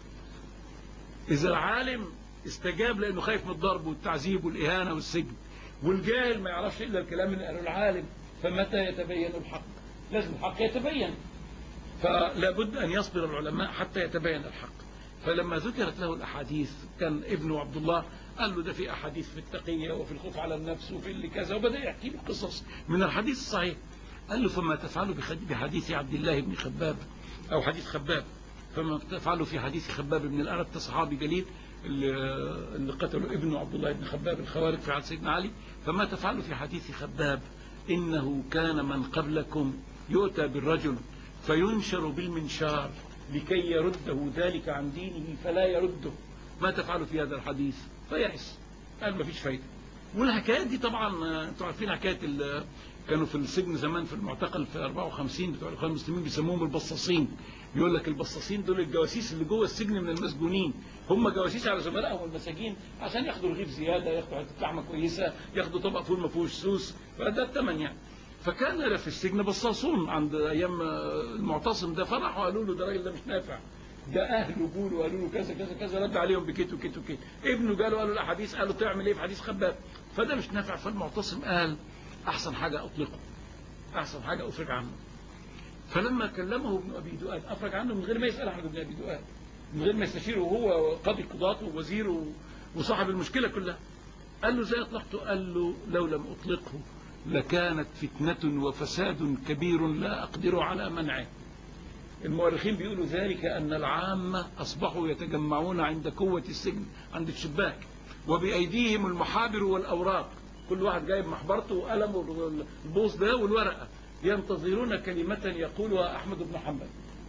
إذا العالم استجاب لأنه خايف من الضرب والتعذيب والإهانة والسجن والجاهل ما يعرفش إلا الكلام اللي قاله العالم فمتى يتبين الحق لازم الحق يتبين فلا بد أن يصبر العلماء حتى يتبين الحق فلما ذكرت له الأحاديث كان ابنه عبد الله قال له ده في أحاديث في التقية وفي الخوف على النفس وفي اللي كذا وبدأ يحكي له قصص من الحديث الصحيح قال له فما تفعل بخ- بحديث عبد الله بن خباب أو حديث خباب فما تفعله في حديث خباب بن الأرد ده صحابي جليل اللي, اللي قتلوا ابنه عبد الله بن خباب الخوارج في عهد سيدنا علي فما تفعله في حديث خباب إنه كان من قبلكم يؤتى بالرجل فينشر بالمنشار لكي يرده ذلك عن دينه فلا يرده ما تفعل في هذا الحديث فيأس قال ما فيش فايدة والحكايات دي طبعا آه، انتوا عارفين حكايه ال- كانوا في السجن زمان في المعتقل في 54 بتوع الاخوان المسلمين بيسموهم البصاصين يقول لك البصاصين دول الجواسيس اللي جوه السجن من المسجونين هم جواسيس على زملائهم المساجين عشان ياخدوا رغيف زياده ياخدوا حته لحمه كويسه ياخدوا طبق فول ما فيهوش سوس فده الثمن يعني فكان في السجن بصاصون عند ايام المعتصم ده فرحوا قالوا له ده راجل ده مش نافع ده اهله قولوا قالوا له كذا كذا كذا رد عليهم بكيت وكيت وكيت ابنه قالوا قالوا الاحاديث قالوا تعمل ايه في حديث خباب فده مش نافع فالمعتصم قال احسن حاجه اطلقه احسن حاجه افرج عنه فلما كلمه ابن ابي دؤاد افرج عنه من غير ما يسال احمد بن ابي دؤاد من غير ما يستشيره وهو قاضي قضاته ووزيره وصاحب المشكله كلها قال له زي اطلقته قال له لو لم اطلقه لكانت فتنه وفساد كبير لا اقدر على منعه المؤرخين بيقولوا ذلك أن العامة أصبحوا يتجمعون عند قوة السجن عند الشباك وبأيديهم المحابر والأوراق كل واحد جايب محبرته وقلمه والبوص ده والورقة ينتظرون كلمة يقولها أحمد بن حنبل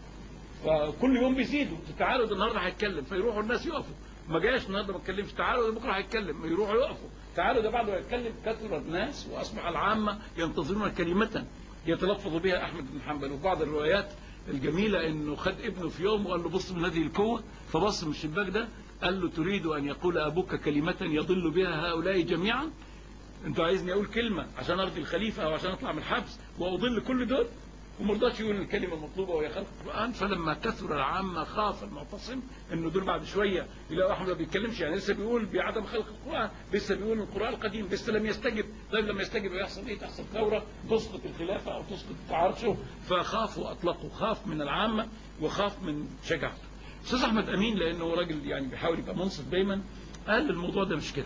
فكل يوم بيزيدوا تعالوا ده النهارده هيتكلم فيروحوا الناس يقفوا ما جاش النهارده ما اتكلمش تعالوا ده بكره هيتكلم يروحوا يقفوا تعالوا ده بعده هيتكلم كثر الناس واصبح العامه ينتظرون كلمه يتلفظ بها احمد بن حنبل وفي بعض الروايات الجميلة انه خد ابنه في يوم وقال له بص من هذه القوة فبص من الشباك ده قال له تريد ان يقول ابوك كلمة يضل بها هؤلاء جميعا انت عايزني اقول كلمة عشان ارضي الخليفة او عشان اطلع من الحبس واضل كل دول وما رضاش يقول الكلمة المطلوبة وهي خلق القرآن فلما كثر العامة خاف المعتصم انه دول بعد شوية يلاقوا احمد ما بيتكلمش يعني لسه بيقول بعدم خلق القرآن لسه بيقول القرآن القديم لسه لم يستجب طيب لما يستجب يحصل ايه تحصل ثورة تسقط الخلافة او تسقط عرشه فخافوا اطلقوا خاف من العامة وخاف من شجاعته استاذ احمد امين لانه راجل يعني بيحاول يبقى منصف دايما قال الموضوع ده مش كده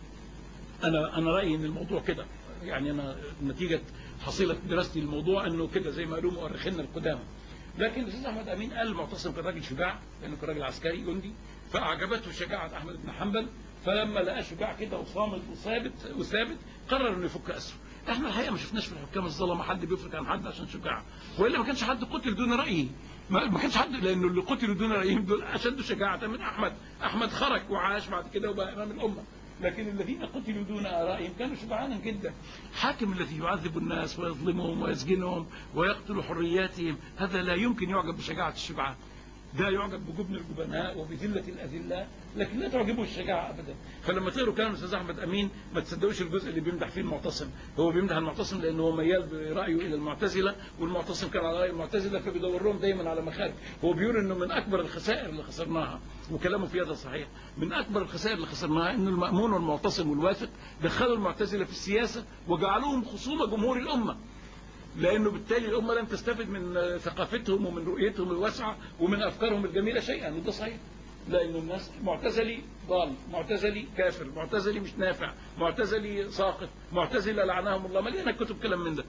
انا انا رايي ان الموضوع كده يعني انا نتيجه حصيله دراستي للموضوع انه كده زي ما قالوا مؤرخينا القدامى لكن الاستاذ احمد امين قال المعتصم كان راجل شجاع لانه كان راجل عسكري جندي فاعجبته شجاعه احمد بن حنبل فلما لقاه شجاع كده وصامت وثابت وثابت قرر انه يفك اسره احنا الحقيقه ما شفناش في الحكام الظلمه حد بيفرق عن حد عشان شجاع والا ما كانش حد قتل دون رايه ما ما كانش حد لانه اللي قتلوا دون رايهم دول اشد شجاعه من احمد احمد خرج وعاش بعد كده وبقى امام الامه لكن الذين قتلوا دون آرائهم كانوا شجعانا جدا حاكم الذي يعذب الناس ويظلمهم ويسجنهم ويقتل حرياتهم هذا لا يمكن يعجب بشجاعة الشجعان ده يعجب بجبن الجبناء وبذلة الأذلاء لكن لا تعجبه الشجاعة أبدا فلما تقروا كلام الأستاذ أحمد أمين ما تصدقوش الجزء اللي بيمدح فيه المعتصم هو بيمدح المعتصم لأنه هو ميال برأيه إلى المعتزلة والمعتصم كان على رأي المعتزلة فبيدور لهم دايما على مخارج هو بيقول إنه من أكبر الخسائر اللي خسرناها وكلامه في هذا صحيح من أكبر الخسائر اللي خسرناها إنه المأمون والمعتصم والواثق دخلوا المعتزلة في السياسة وجعلوهم خصوم جمهور الأمة لانه بالتالي الامه لم تستفد من ثقافتهم ومن رؤيتهم الواسعه ومن افكارهم الجميله شيئا وده صحيح لانه الناس معتزلي ضال معتزلي كافر معتزلي مش نافع معتزلي ساقط معتزله لعنهم الله مليانه كتب كلام من ده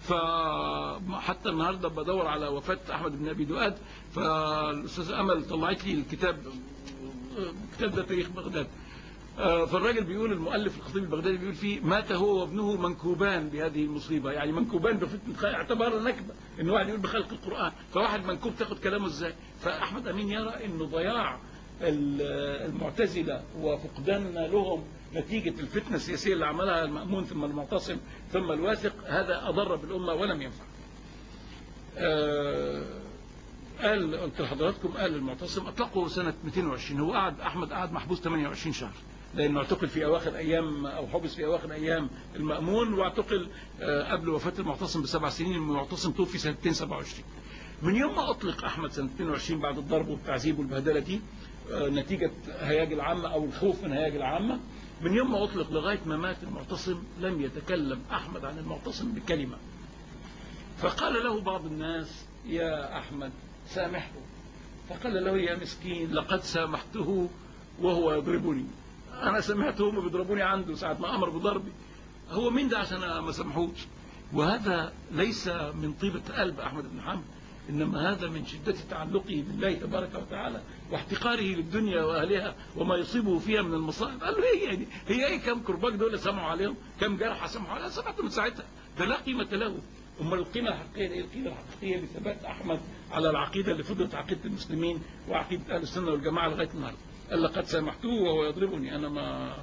فحتى النهارده بدور على وفاه احمد بن ابي دؤاد فالاستاذ امل طلعت لي الكتاب الكتاب ده تاريخ بغداد فالراجل بيقول المؤلف الخطيب البغدادي بيقول فيه مات هو وابنه منكوبان بهذه المصيبه يعني منكوبان بفتنه اعتبرها نكبه ان واحد يقول بخلق القران فواحد منكوب تاخد كلامه ازاي فاحمد امين يرى انه ضياع المعتزله وفقداننا لهم نتيجه الفتنه السياسيه اللي عملها المامون ثم المعتصم ثم الواثق هذا اضر بالامه ولم ينفع. قال قلت لحضراتكم قال المعتصم اطلقه سنه 220 هو قعد احمد قعد محبوس 28 شهر لانه اعتقل في اواخر ايام او حبس في اواخر ايام المامون واعتقل قبل وفاه المعتصم بسبع سنين المعتصم توفي سنه 227 من يوم ما اطلق احمد سنه 22 بعد الضرب والتعذيب والبهدله دي نتيجه هياج العامه او الخوف من هياج العامه من يوم ما اطلق لغايه ما مات المعتصم لم يتكلم احمد عن المعتصم بكلمه فقال له بعض الناس يا احمد سامحه فقال له يا مسكين لقد سامحته وهو يضربني انا سمعته هم بيضربوني عنده ساعه ما امر بضربي هو مين ده عشان ما سامحوش وهذا ليس من طيبه قلب احمد بن حنبل انما هذا من شده تعلقه بالله تبارك وتعالى واحتقاره للدنيا واهلها وما يصيبه فيها من المصائب قال له ايه يعني هي ايه كم كرباج دول سمعوا عليهم كم جرح سمعوا عليهم سمعت من ساعتها ده لا قيمه له امال القيمه الحقيقيه ايه القيمه الحقيقيه لثبات احمد على العقيده اللي فضلت عقيده المسلمين وعقيده اهل السنه والجماعه لغايه النهارده قال لقد سامحته وهو يضربني انا ما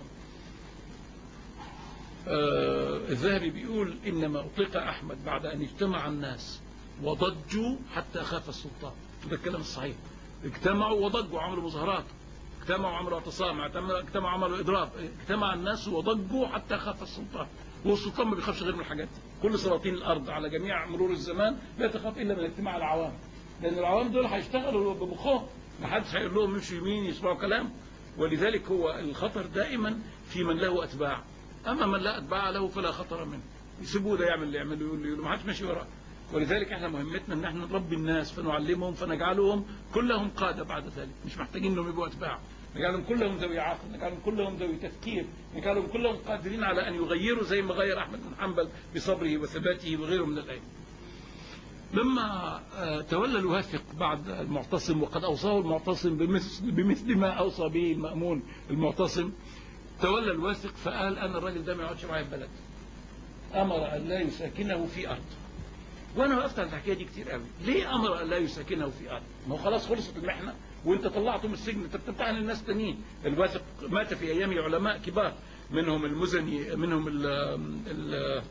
آه الذهبي بيقول انما اطلق احمد بعد ان اجتمع الناس وضجوا حتى خاف السلطان ده الكلام الصحيح اجتمعوا وضجوا عملوا مظاهرات اجتمعوا عملوا اعتصام اجتمعوا عملوا اضراب اجتمع الناس وضجوا حتى خاف السلطان والسلطان ما بيخافش غير من الحاجات دي كل سلاطين الارض على جميع مرور الزمان لا تخاف الا من اجتماع العوام لان العوام دول هيشتغلوا بمخهم ما حدش هيقول لهم يمشوا يمين يسمعوا كلام ولذلك هو الخطر دائما في من له اتباع اما من لا اتباع له فلا خطر منه يسيبوه ده يعمل اللي يعمله يقول يقول ما حدش ماشي وراه ولذلك احنا مهمتنا ان احنا نربي الناس فنعلمهم فنجعلهم كلهم قاده بعد ذلك مش محتاجين انهم يبقوا اتباع نجعلهم كلهم ذوي عقل نجعلهم كلهم ذوي تفكير نجعلهم كلهم قادرين على ان يغيروا زي ما غير احمد بن حنبل بصبره وثباته وغيره من الائمه لما آه، تولى الواثق بعد المعتصم وقد أوصاه المعتصم بمثل, بمثل ما أوصى به المأمون المعتصم تولى الواثق فقال أنا الراجل ده ما يقعدش معايا في بلد أمر أن لا يساكنه في أرض وأنا وقفت على الحكاية دي كتير قوي ليه أمر أن لا يساكنه في أرض ما هو خلاص خلصت المحنة وانت طلعته من السجن انت بتمتحن الناس تانيين الواثق مات في ايامه علماء كبار منهم المزني منهم ال ال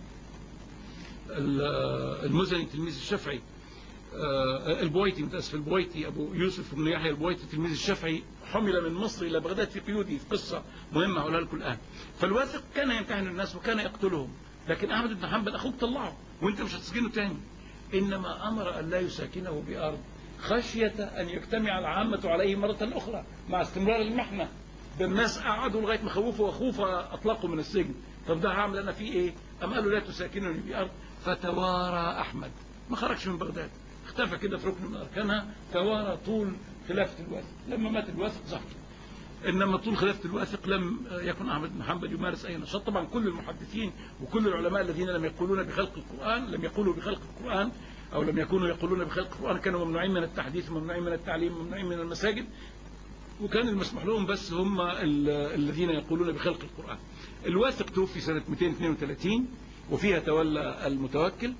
ال- المزني تلميذ الشافعي آه، البويتي متاسف البويتي ابو يوسف بن يحيى البويتي تلميذ الشافعي حمل من مصر الى بغداد في قيوده في قصه مهمه هقولها لكم الان فالواثق كان يمتحن الناس وكان يقتلهم لكن احمد بن حنبل اخوك طلعه وانت مش هتسجنه تاني انما امر ان لا يساكنه بارض خشيه ان يجتمع العامه عليه مره اخرى مع استمرار المحنه ده الناس قعدوا لغايه ما خوفوا واخوه فاطلقوا من السجن طب ده هعمل انا فيه ايه؟ قام قال له لا تساكنني بارض فتوارى احمد ما خرجش من بغداد اختفى كده في ركن من اركانها توارى طول خلافه الواثق لما مات الواثق زحف انما طول خلافه الواثق لم يكن احمد بن حنبل يمارس اي نشاط طبعا كل المحدثين وكل العلماء الذين لم يقولون بخلق القران لم يقولوا بخلق القران او لم يكونوا يقولون بخلق القران كانوا ممنوعين من التحديث وممنوعين من التعليم وممنوعين من المساجد وكان المسموح لهم بس هم ال- الذين يقولون بخلق القرآن الواثق توفي سنة 232 وفيها تولى المتوكل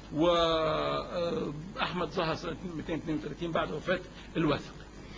وأحمد ظهر سنة 232 بعد وفاة الواثق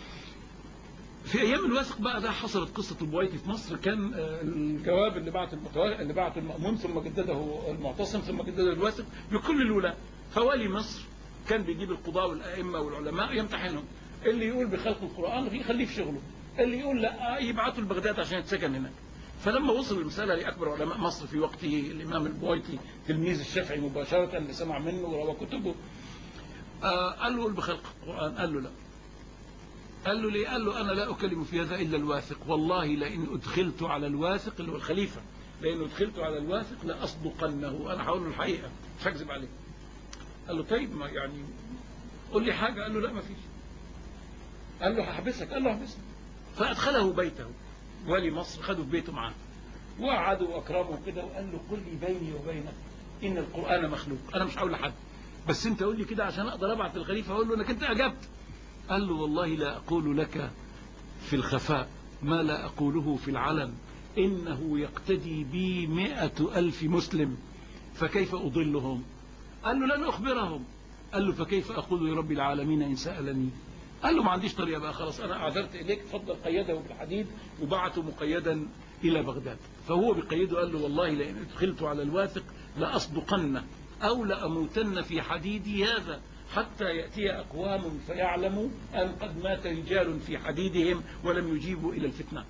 في ايام الواثق بقى ده حصلت قصه البويتي في مصر كان آه، الجواب اللي بعت المتوا... اللي بعته المامون ثم جدده المعتصم ثم جدده الواثق لكل الولاة فوالي مصر كان بيجيب القضاة والائمه والعلماء يمتحنهم اللي يقول بخلق القران يخليه في شغله اللي يقول لا يبعته لبغداد عشان يتسكن هناك فلما وصل المسألة لأكبر علماء مصر في وقته الإمام البويتي تلميذ الشافعي مباشرة اللي سمع منه وروى كتبه آه قال له قل بخلق القرآن قال له لا قال له ليه قال له أنا لا أكلم في هذا إلا الواثق والله لئن أدخلت على الواثق اللي هو الخليفة لئن أدخلت على الواثق لأصدقنه أنا هقول له الحقيقة مش هكذب عليه قال له طيب ما يعني قول لي حاجة قال له لا ما فيش قال له هحبسك قال له هحبسك فأدخله بيته والي مصر خده في بيته معاه وقعدوا واكرموا كده وقال له قل لي بيني وبينك ان القران مخلوق انا مش هقول لحد بس انت قول لي كده عشان اقدر ابعت الخليفه اقول له انك انت اجبت قال له والله لا اقول لك في الخفاء ما لا اقوله في العلن انه يقتدي بي مئة الف مسلم فكيف اضلهم قال له لن اخبرهم قال له فكيف اقول لرب العالمين ان سالني قال له ما عنديش طريقه بقى خلاص انا اعذرت اليك اتفضل قيده بالحديد وبعته مقيدا الى بغداد فهو بقيده قال له والله لئن ادخلت على الواثق لاصدقن او لاموتن في حديدي هذا حتى ياتي اقوام فيعلموا ان قد مات رجال في حديدهم ولم يجيبوا الى الفتنه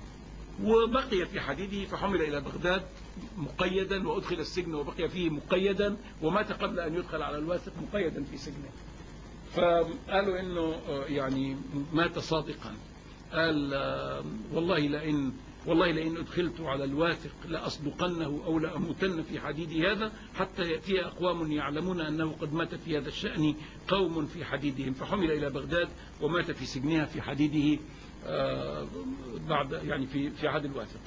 وبقي في حديده فحمل إلى بغداد مقيدا وأدخل السجن وبقي فيه مقيدا ومات قبل أن يدخل على الواثق مقيدا في سجنه فقالوا انه آه، يعني مات صادقا قال آه، والله لئن والله لئن ادخلت على الواثق لاصدقنه او لاموتن في حديدي هذا حتى ياتي اقوام يعلمون انه قد مات في هذا الشان قوم في حديدهم فحمل الى بغداد ومات في سجنها في حديده آه، بعد يعني في في عهد الواثق.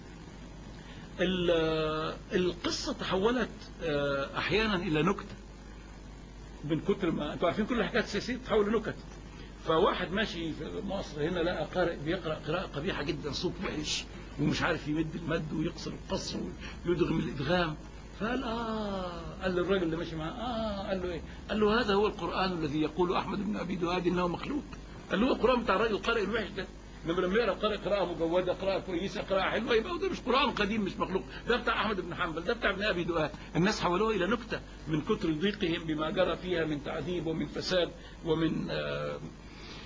ال- القصه تحولت آه، احيانا الى نكته من كتر ما انتوا عارفين كل الحكايات السياسيه تتحول لنكت فواحد ماشي في مصر هنا لقى قارئ بيقرا قراءه قبيحه جدا صوت وحش ومش عارف يمد المد ويقصر القصر ويدغم الادغام فقال اه قال للراجل اللي ماشي معاه اه قال له ايه؟ قال له هذا هو القران الذي يقول احمد بن ابي دؤاد انه مخلوق قال له هو القران بتاع الراجل القارئ الوحش ده انما لما يقرا قارئ قراءه مجوده قراءه كويسه قراءه حلوه يبقى ده مش قران قديم مش مخلوق ده بتاع احمد بن حنبل ده بتاع ابن ابي دؤاد الناس حولوه الى نكته من كتر ضيقهم بما جرى فيها من تعذيب ومن فساد ومن آه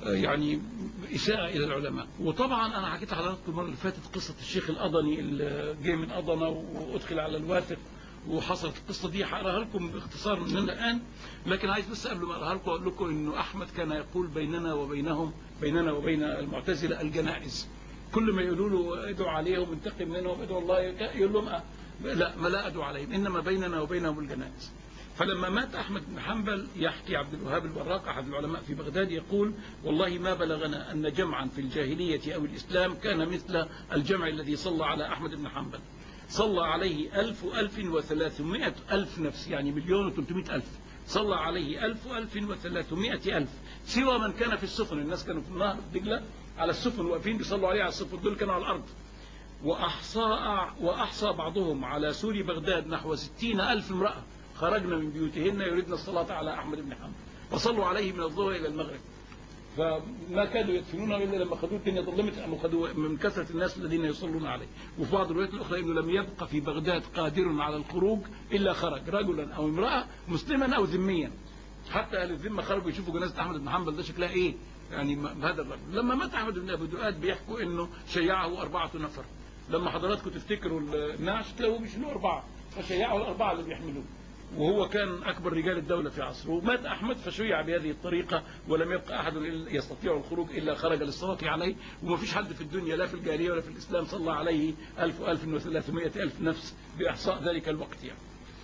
آه، يعني إساءة إلى العلماء وطبعا أنا حكيت لحضراتكم المرة اللي فاتت قصة الشيخ الأضني اللي جه من أضنة وأدخل على الواثق وحصلت القصة دي هقراها لكم باختصار مننا الآن لكن عايز بس قبل ما أقراها لكم أقول لكم إنه أحمد كان يقول بيننا وبينهم بيننا وبين المعتزلة الجنائز كل ما يقولوا له ادعوا عليهم انتقم منهم ادعوا الله يقول لهم أه لا ما لا ادعو عليهم انما بيننا وبينهم الجنائز فلما مات احمد بن حنبل يحكي عبد الوهاب الوراق احد العلماء في بغداد يقول والله ما بلغنا ان جمعا في الجاهليه او الاسلام كان مثل الجمع الذي صلى على احمد بن حنبل صلى عليه ألف ألف وثلاثمائة ألف نفس يعني مليون وثلاثمائة ألف صلى عليه ألف ألف وثلاثمائة ألف سوى من كان في السفن الناس كانوا في النهر دجلة على السفن واقفين بيصلوا عليه على السفن دول كانوا على الأرض وأحصى, وأحصى بعضهم على سور بغداد نحو ستين ألف امرأة خرجنا من بيوتهن يريدن الصلاة على أحمد بن حنبل وصلوا عليه من الظهر إلى المغرب فما كانوا يدفنونه إلا لما خذوه الدنيا ظلمت أم خذوه من كثرة الناس الذين يصلون عليه وفي بعض الروايات الأخرى أنه لم يبقى في بغداد قادر على الخروج إلا خرج رجلا أو امرأة مسلما أو ذميا حتى أهل الذمة خرجوا يشوفوا جنازة أحمد بن حنبل ده شكلها إيه يعني هذا الرجل لما مات أحمد بن أبي دؤاد بيحكوا أنه شيعه أربعة نفر لما حضراتكم تفتكروا النعش تلاقوا بيشيلوا أربعة فشيعوا الأربعة اللي بيحملوه وهو كان أكبر رجال الدولة في عصره مات أحمد فشيع بهذه الطريقة ولم يبقى أحد يستطيع الخروج إلا خرج للصلاة عليه وما فيش حد في الدنيا لا في الجاهلية ولا في الإسلام صلى عليه ألف وألف وثلاثمائة ألف نفس بإحصاء ذلك الوقت يعني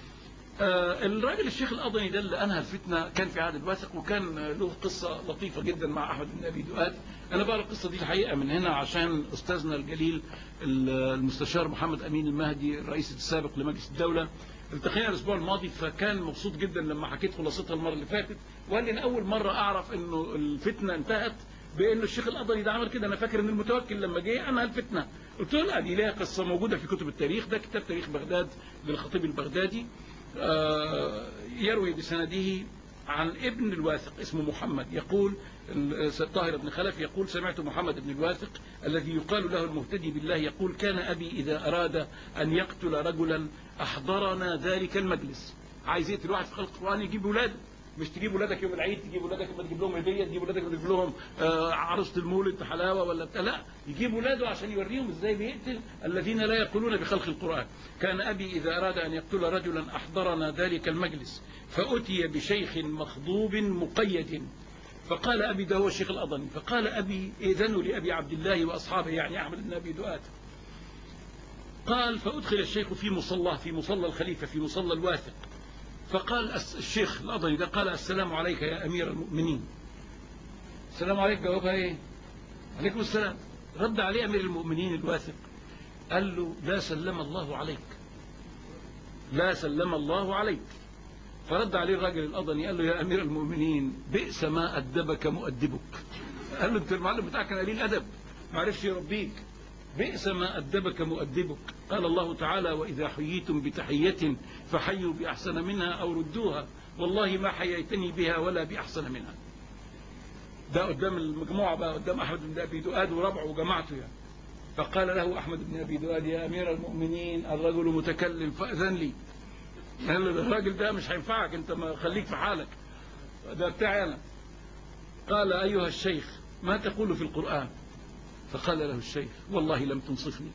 آه الراجل الشيخ الأضني ده اللي أنهى الفتنة كان في عهد الواثق وكان له قصة لطيفة جدا مع أحمد بن أبي دؤاد أنا بقى القصة دي الحقيقة من هنا عشان أستاذنا الجليل المستشار محمد أمين المهدي الرئيس السابق لمجلس الدولة التقينا الاسبوع الماضي فكان مبسوط جدا لما حكيت خلاصتها المره اللي فاتت وقال لي انا اول مره اعرف انه الفتنه انتهت بانه الشيخ القضري ده عمل كده انا فاكر ان المتوكل لما جه انهى الفتنه قلت له لا دي ليها قصه موجوده في كتب التاريخ ده كتاب تاريخ بغداد للخطيب البغدادي آه يروي بسنده عن ابن الواثق اسمه محمد يقول طاهر بن خلف يقول سمعت محمد بن الواثق الذي يقال له المهتدي بالله يقول كان أبي إذا أراد أن يقتل رجلا أحضرنا ذلك المجلس عايز يقتل واحد في خلق القرآن يجيب ولاده مش تجيب ولادك يوم العيد تجيب ولادك لما تجيب لهم هديه تجيب ولادك لما تجيب لهم آه عروسه المولد حلاوه ولا بتاع لا يجيب ولاده عشان يوريهم ازاي بيقتل الذين لا يقولون بخلق القران كان ابي اذا اراد ان يقتل رجلا احضرنا ذلك المجلس فاتي بشيخ مخضوب مقيد فقال ابي ده هو الشيخ الاضني فقال ابي اذنوا لابي عبد الله واصحابه يعني احمد بن ابي دؤاد قال فادخل الشيخ في مصلاه في مصلى الخليفه في مصلى الواثق فقال الشيخ الأضري ده قال السلام عليك يا أمير المؤمنين السلام عليك جوابها ايه عليكم السلام رد عليه أمير المؤمنين الواثق قال له لا سلم الله عليك لا سلم الله عليك فرد عليه الراجل الأضني قال له يا أمير المؤمنين بئس ما أدبك مؤدبك قال له أنت المعلم بتاعك كان قليل أدب ما عرفش يربيك بئس ما أدبك مؤدبك قال الله تعالى وإذا حييتم بتحية فحيوا بأحسن منها أو ردوها والله ما حييتني بها ولا بأحسن منها ده قدام المجموعة بقى قدام أحمد بن أبي دؤاد وربعه وجماعته يعني فقال له أحمد بن أبي دؤاد يا أمير المؤمنين الرجل متكلم فأذن لي قال له الراجل ده مش هينفعك أنت ما خليك في حالك ده بتاعي أنا قال أيها الشيخ ما تقول في القرآن فقال له الشيخ والله لم تنصفني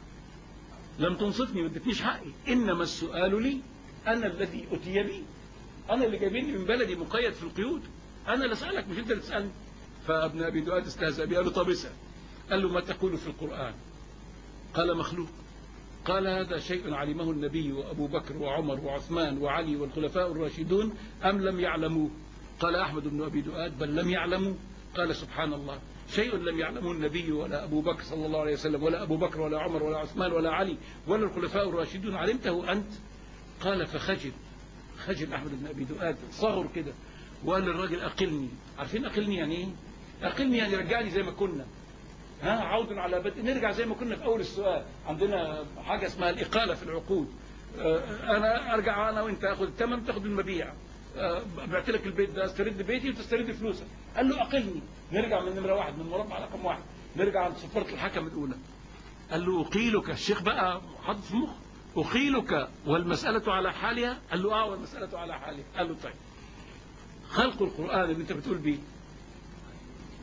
لم تنصفني ما ادتنيش حقي إنما السؤال لي أنا الذي أتي بي أنا اللي جايبيني من بلدي مقيد في القيود أنا اللي أسألك مش أنت اللي تسألني فابن أبي دؤاد استهزأ بي قال له طب اسأل قال له ما تقول في القرآن قال مخلوق قال هذا شيء علمه النبي وأبو بكر وعمر وعثمان وعلي والخلفاء الراشدون أم لم يعلموه قال أحمد بن أبي دؤاد بل لم يعلموا قال سبحان الله شيء لم يعلمه النبي ولا أبو بكر صلى الله عليه وسلم ولا أبو بكر ولا عمر ولا عثمان ولا علي ولا الخلفاء الراشدون علمته أنت قال فخجل خجل أحمد بن أبي دؤاد صغر كده وقال للراجل أقلني عارفين أقلني يعني إيه أقلني يعني رجعني زي ما كنا ها عود على بدء نرجع زي ما كنا في أول السؤال عندنا حاجة اسمها الإقالة في العقود أنا أرجع أنا وأنت أخذ الثمن تاخذ المبيع بعت لك البيت ده استرد بيتي وتسترد فلوسك قال له اقلني نرجع من نمره واحد من مربع رقم واحد نرجع عند صفاره الحكم الاولى قال له اقيلك الشيخ بقى حاطط في مخه اقيلك والمساله على حالها قال له اه والمساله على حالها قال له طيب خلق القران اللي انت بتقول بيه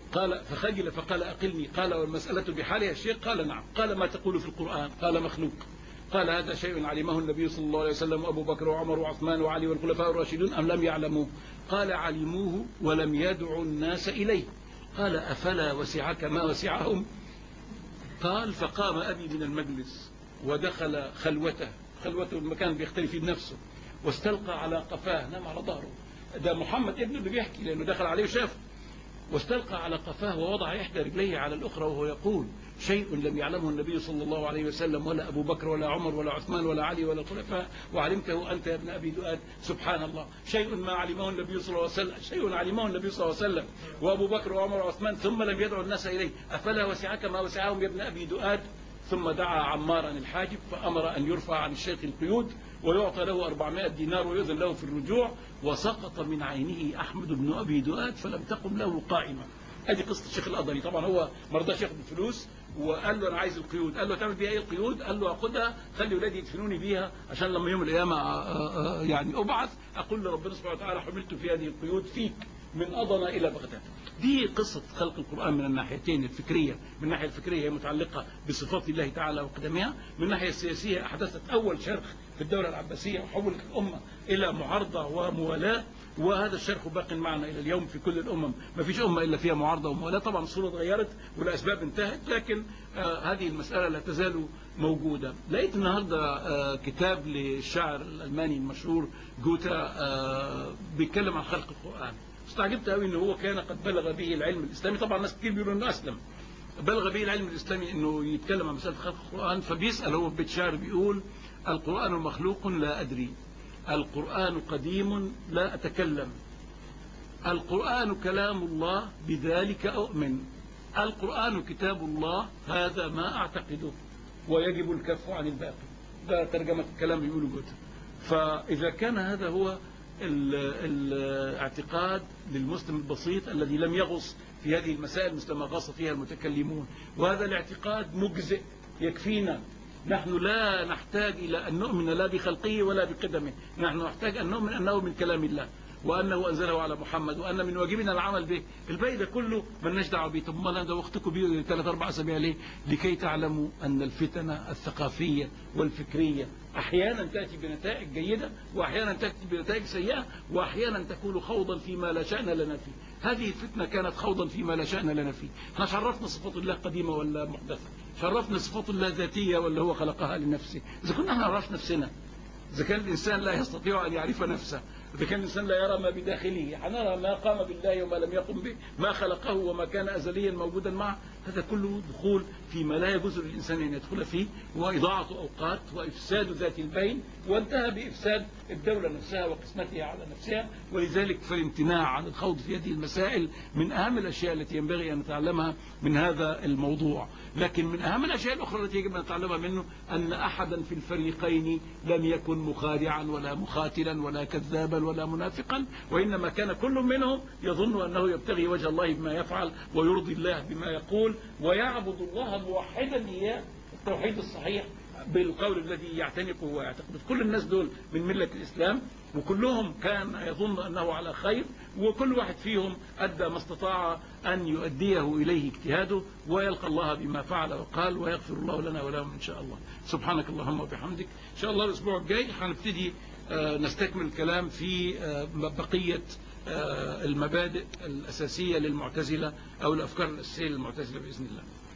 قال فخجل فقال أقلني قال والمسألة بحالها الشيخ قال نعم قال ما تقول في القرآن قال مخلوق قال هذا شيء علمه النبي صلى الله عليه وسلم وأبو بكر وعمر وعثمان وعلي والخلفاء الراشدون أم لم يعلموه قال علموه ولم يدعوا الناس إليه قال أفلا وسعك ما وسعهم قال فقام أبي من المجلس ودخل خلوته خلوته المكان بيختلف فيه بنفسه واستلقى على قفاه نام على ظهره ده محمد ابنه اللي بيحكي لأنه دخل عليه وشافه واستلقى على قفاه ووضع إحدى رجليه على الأخرى وهو يقول شيء لم يعلمه النبي صلى الله عليه وسلم ولا أبو بكر ولا عمر ولا عثمان ولا علي ولا الخلفاء وعلمته أنت يا ابن أبي دؤاد سبحان الله شيء ما علمه النبي صلى الله عليه وسلم شيء علمه النبي صلى الله عليه وسلم وأبو بكر وعمر وعثمان ثم لم يدعو الناس إليه أفلا وسعك ما وسعهم يا ابن أبي دؤاد ثم دعا عمارا الحاجب فأمر أن يرفع عن الشيخ القيود ويعطى له 400 دينار ويؤذن له في الرجوع وسقط من عينه أحمد بن أبي دؤاد فلم تقم له قائمة ادي قصه الشيخ القضري طبعا هو ما رضاش ياخد الفلوس وقال له انا عايز القيود قال له تعمل بيها ايه القيود قال له اخدها خلي ولادي يدفنوني بيها عشان لما يوم القيامه آه، آه، يعني ابعث اقول لربنا سبحانه وتعالى حملت في هذه القيود فيك من أضن إلى بغداد دي قصة خلق القرآن من الناحيتين الفكرية من الناحية الفكرية هي متعلقة بصفات الله تعالى وقدمها من الناحية السياسية أحدثت أول شرخ في الدولة العباسية وحولت الأمة إلى معارضة وموالاة وهذا الشرخ باق معنا إلى اليوم في كل الأمم ما فيش أمة إلا فيها معارضة وموالاة طبعا الصورة تغيرت والأسباب انتهت لكن آه هذه المسألة لا تزال موجودة لقيت النهاردة آه كتاب للشاعر الألماني المشهور جوتا آه بيتكلم عن خلق القرآن استعجبت قوي ان هو كان قد بلغ به العلم الاسلامي طبعا ناس كتير بيقولوا انه اسلم بلغ به العلم الاسلامي انه يتكلم عن مساله خلق القران فبيسال هو في بيت شعر بيقول القران مخلوق لا ادري القران قديم لا اتكلم القران كلام الله بذلك اؤمن القران كتاب الله هذا ما اعتقده ويجب الكف عن الباقي ده ترجمه الكلام بيقوله جوته فاذا كان هذا هو الاعتقاد للمسلم البسيط الذي لم يغص في هذه المسائل مثل ما غص فيها المتكلمون وهذا الاعتقاد مجزئ يكفينا نحن لا نحتاج إلى أن نؤمن لا بخلقه ولا بقدمه نحن نحتاج أن نؤمن أنه من كلام الله وأنه أنزله على محمد وأن من واجبنا العمل به الباقي ده كله مالناش دعوه به طب ما ده وقتكم بيه ثلاث أربع أسابيع ليه لكي تعلموا أن الفتن الثقافية والفكرية أحيانا تأتي بنتائج جيدة وأحيانا تأتي بنتائج سيئة وأحيانا تكون خوضا فيما لا شأن لنا فيه هذه الفتنة كانت خوضا فيما لا شأن لنا فيه احنا شرفنا صفات الله قديمة ولا محدثة شرفنا صفات الله ذاتية ولا هو خلقها لنفسه إذا كنا احنا نعرف نفسنا إذا كان الإنسان لا يستطيع أن يعرف نفسه إذا كان الإنسان لا يرى ما بداخله حنرى ما قام بالله وما لم يقم به ما خلقه وما كان أزليا موجودا معه هذا كله دخول فيما لا يجوز للإنسان أن يدخل فيه وإضاعة أوقات وإفساد ذات البين وانتهى بإفساد الدولة نفسها وقسمتها على نفسها ولذلك فالامتناع عن الخوض في هذه المسائل من أهم الأشياء التي ينبغي أن نتعلمها من هذا الموضوع لكن من أهم الأشياء الأخرى التي يجب أن نتعلمها منه أن أحدا في الفريقين لم يكن مخادعا ولا مخاتلا ولا كذابا ولا منافقا وإنما كان كل منهم يظن أنه يبتغي وجه الله بما يفعل ويرضي الله بما يقول ويعبد الله موحدا إياه التوحيد الصحيح بالقول الذي يعتنقه ويعتقده كل الناس دول من ملة الإسلام وكلهم كان يظن أنه على خير وكل واحد فيهم أدى ما استطاع أن يؤديه إليه اجتهاده ويلقى الله بما فعل وقال ويغفر الله لنا ولهم إن شاء الله سبحانك اللهم وبحمدك إن شاء الله الأسبوع الجاي هنبتدي نستكمل الكلام في بقية المبادئ الأساسية للمعتزلة أو الأفكار الأساسية للمعتزلة بإذن الله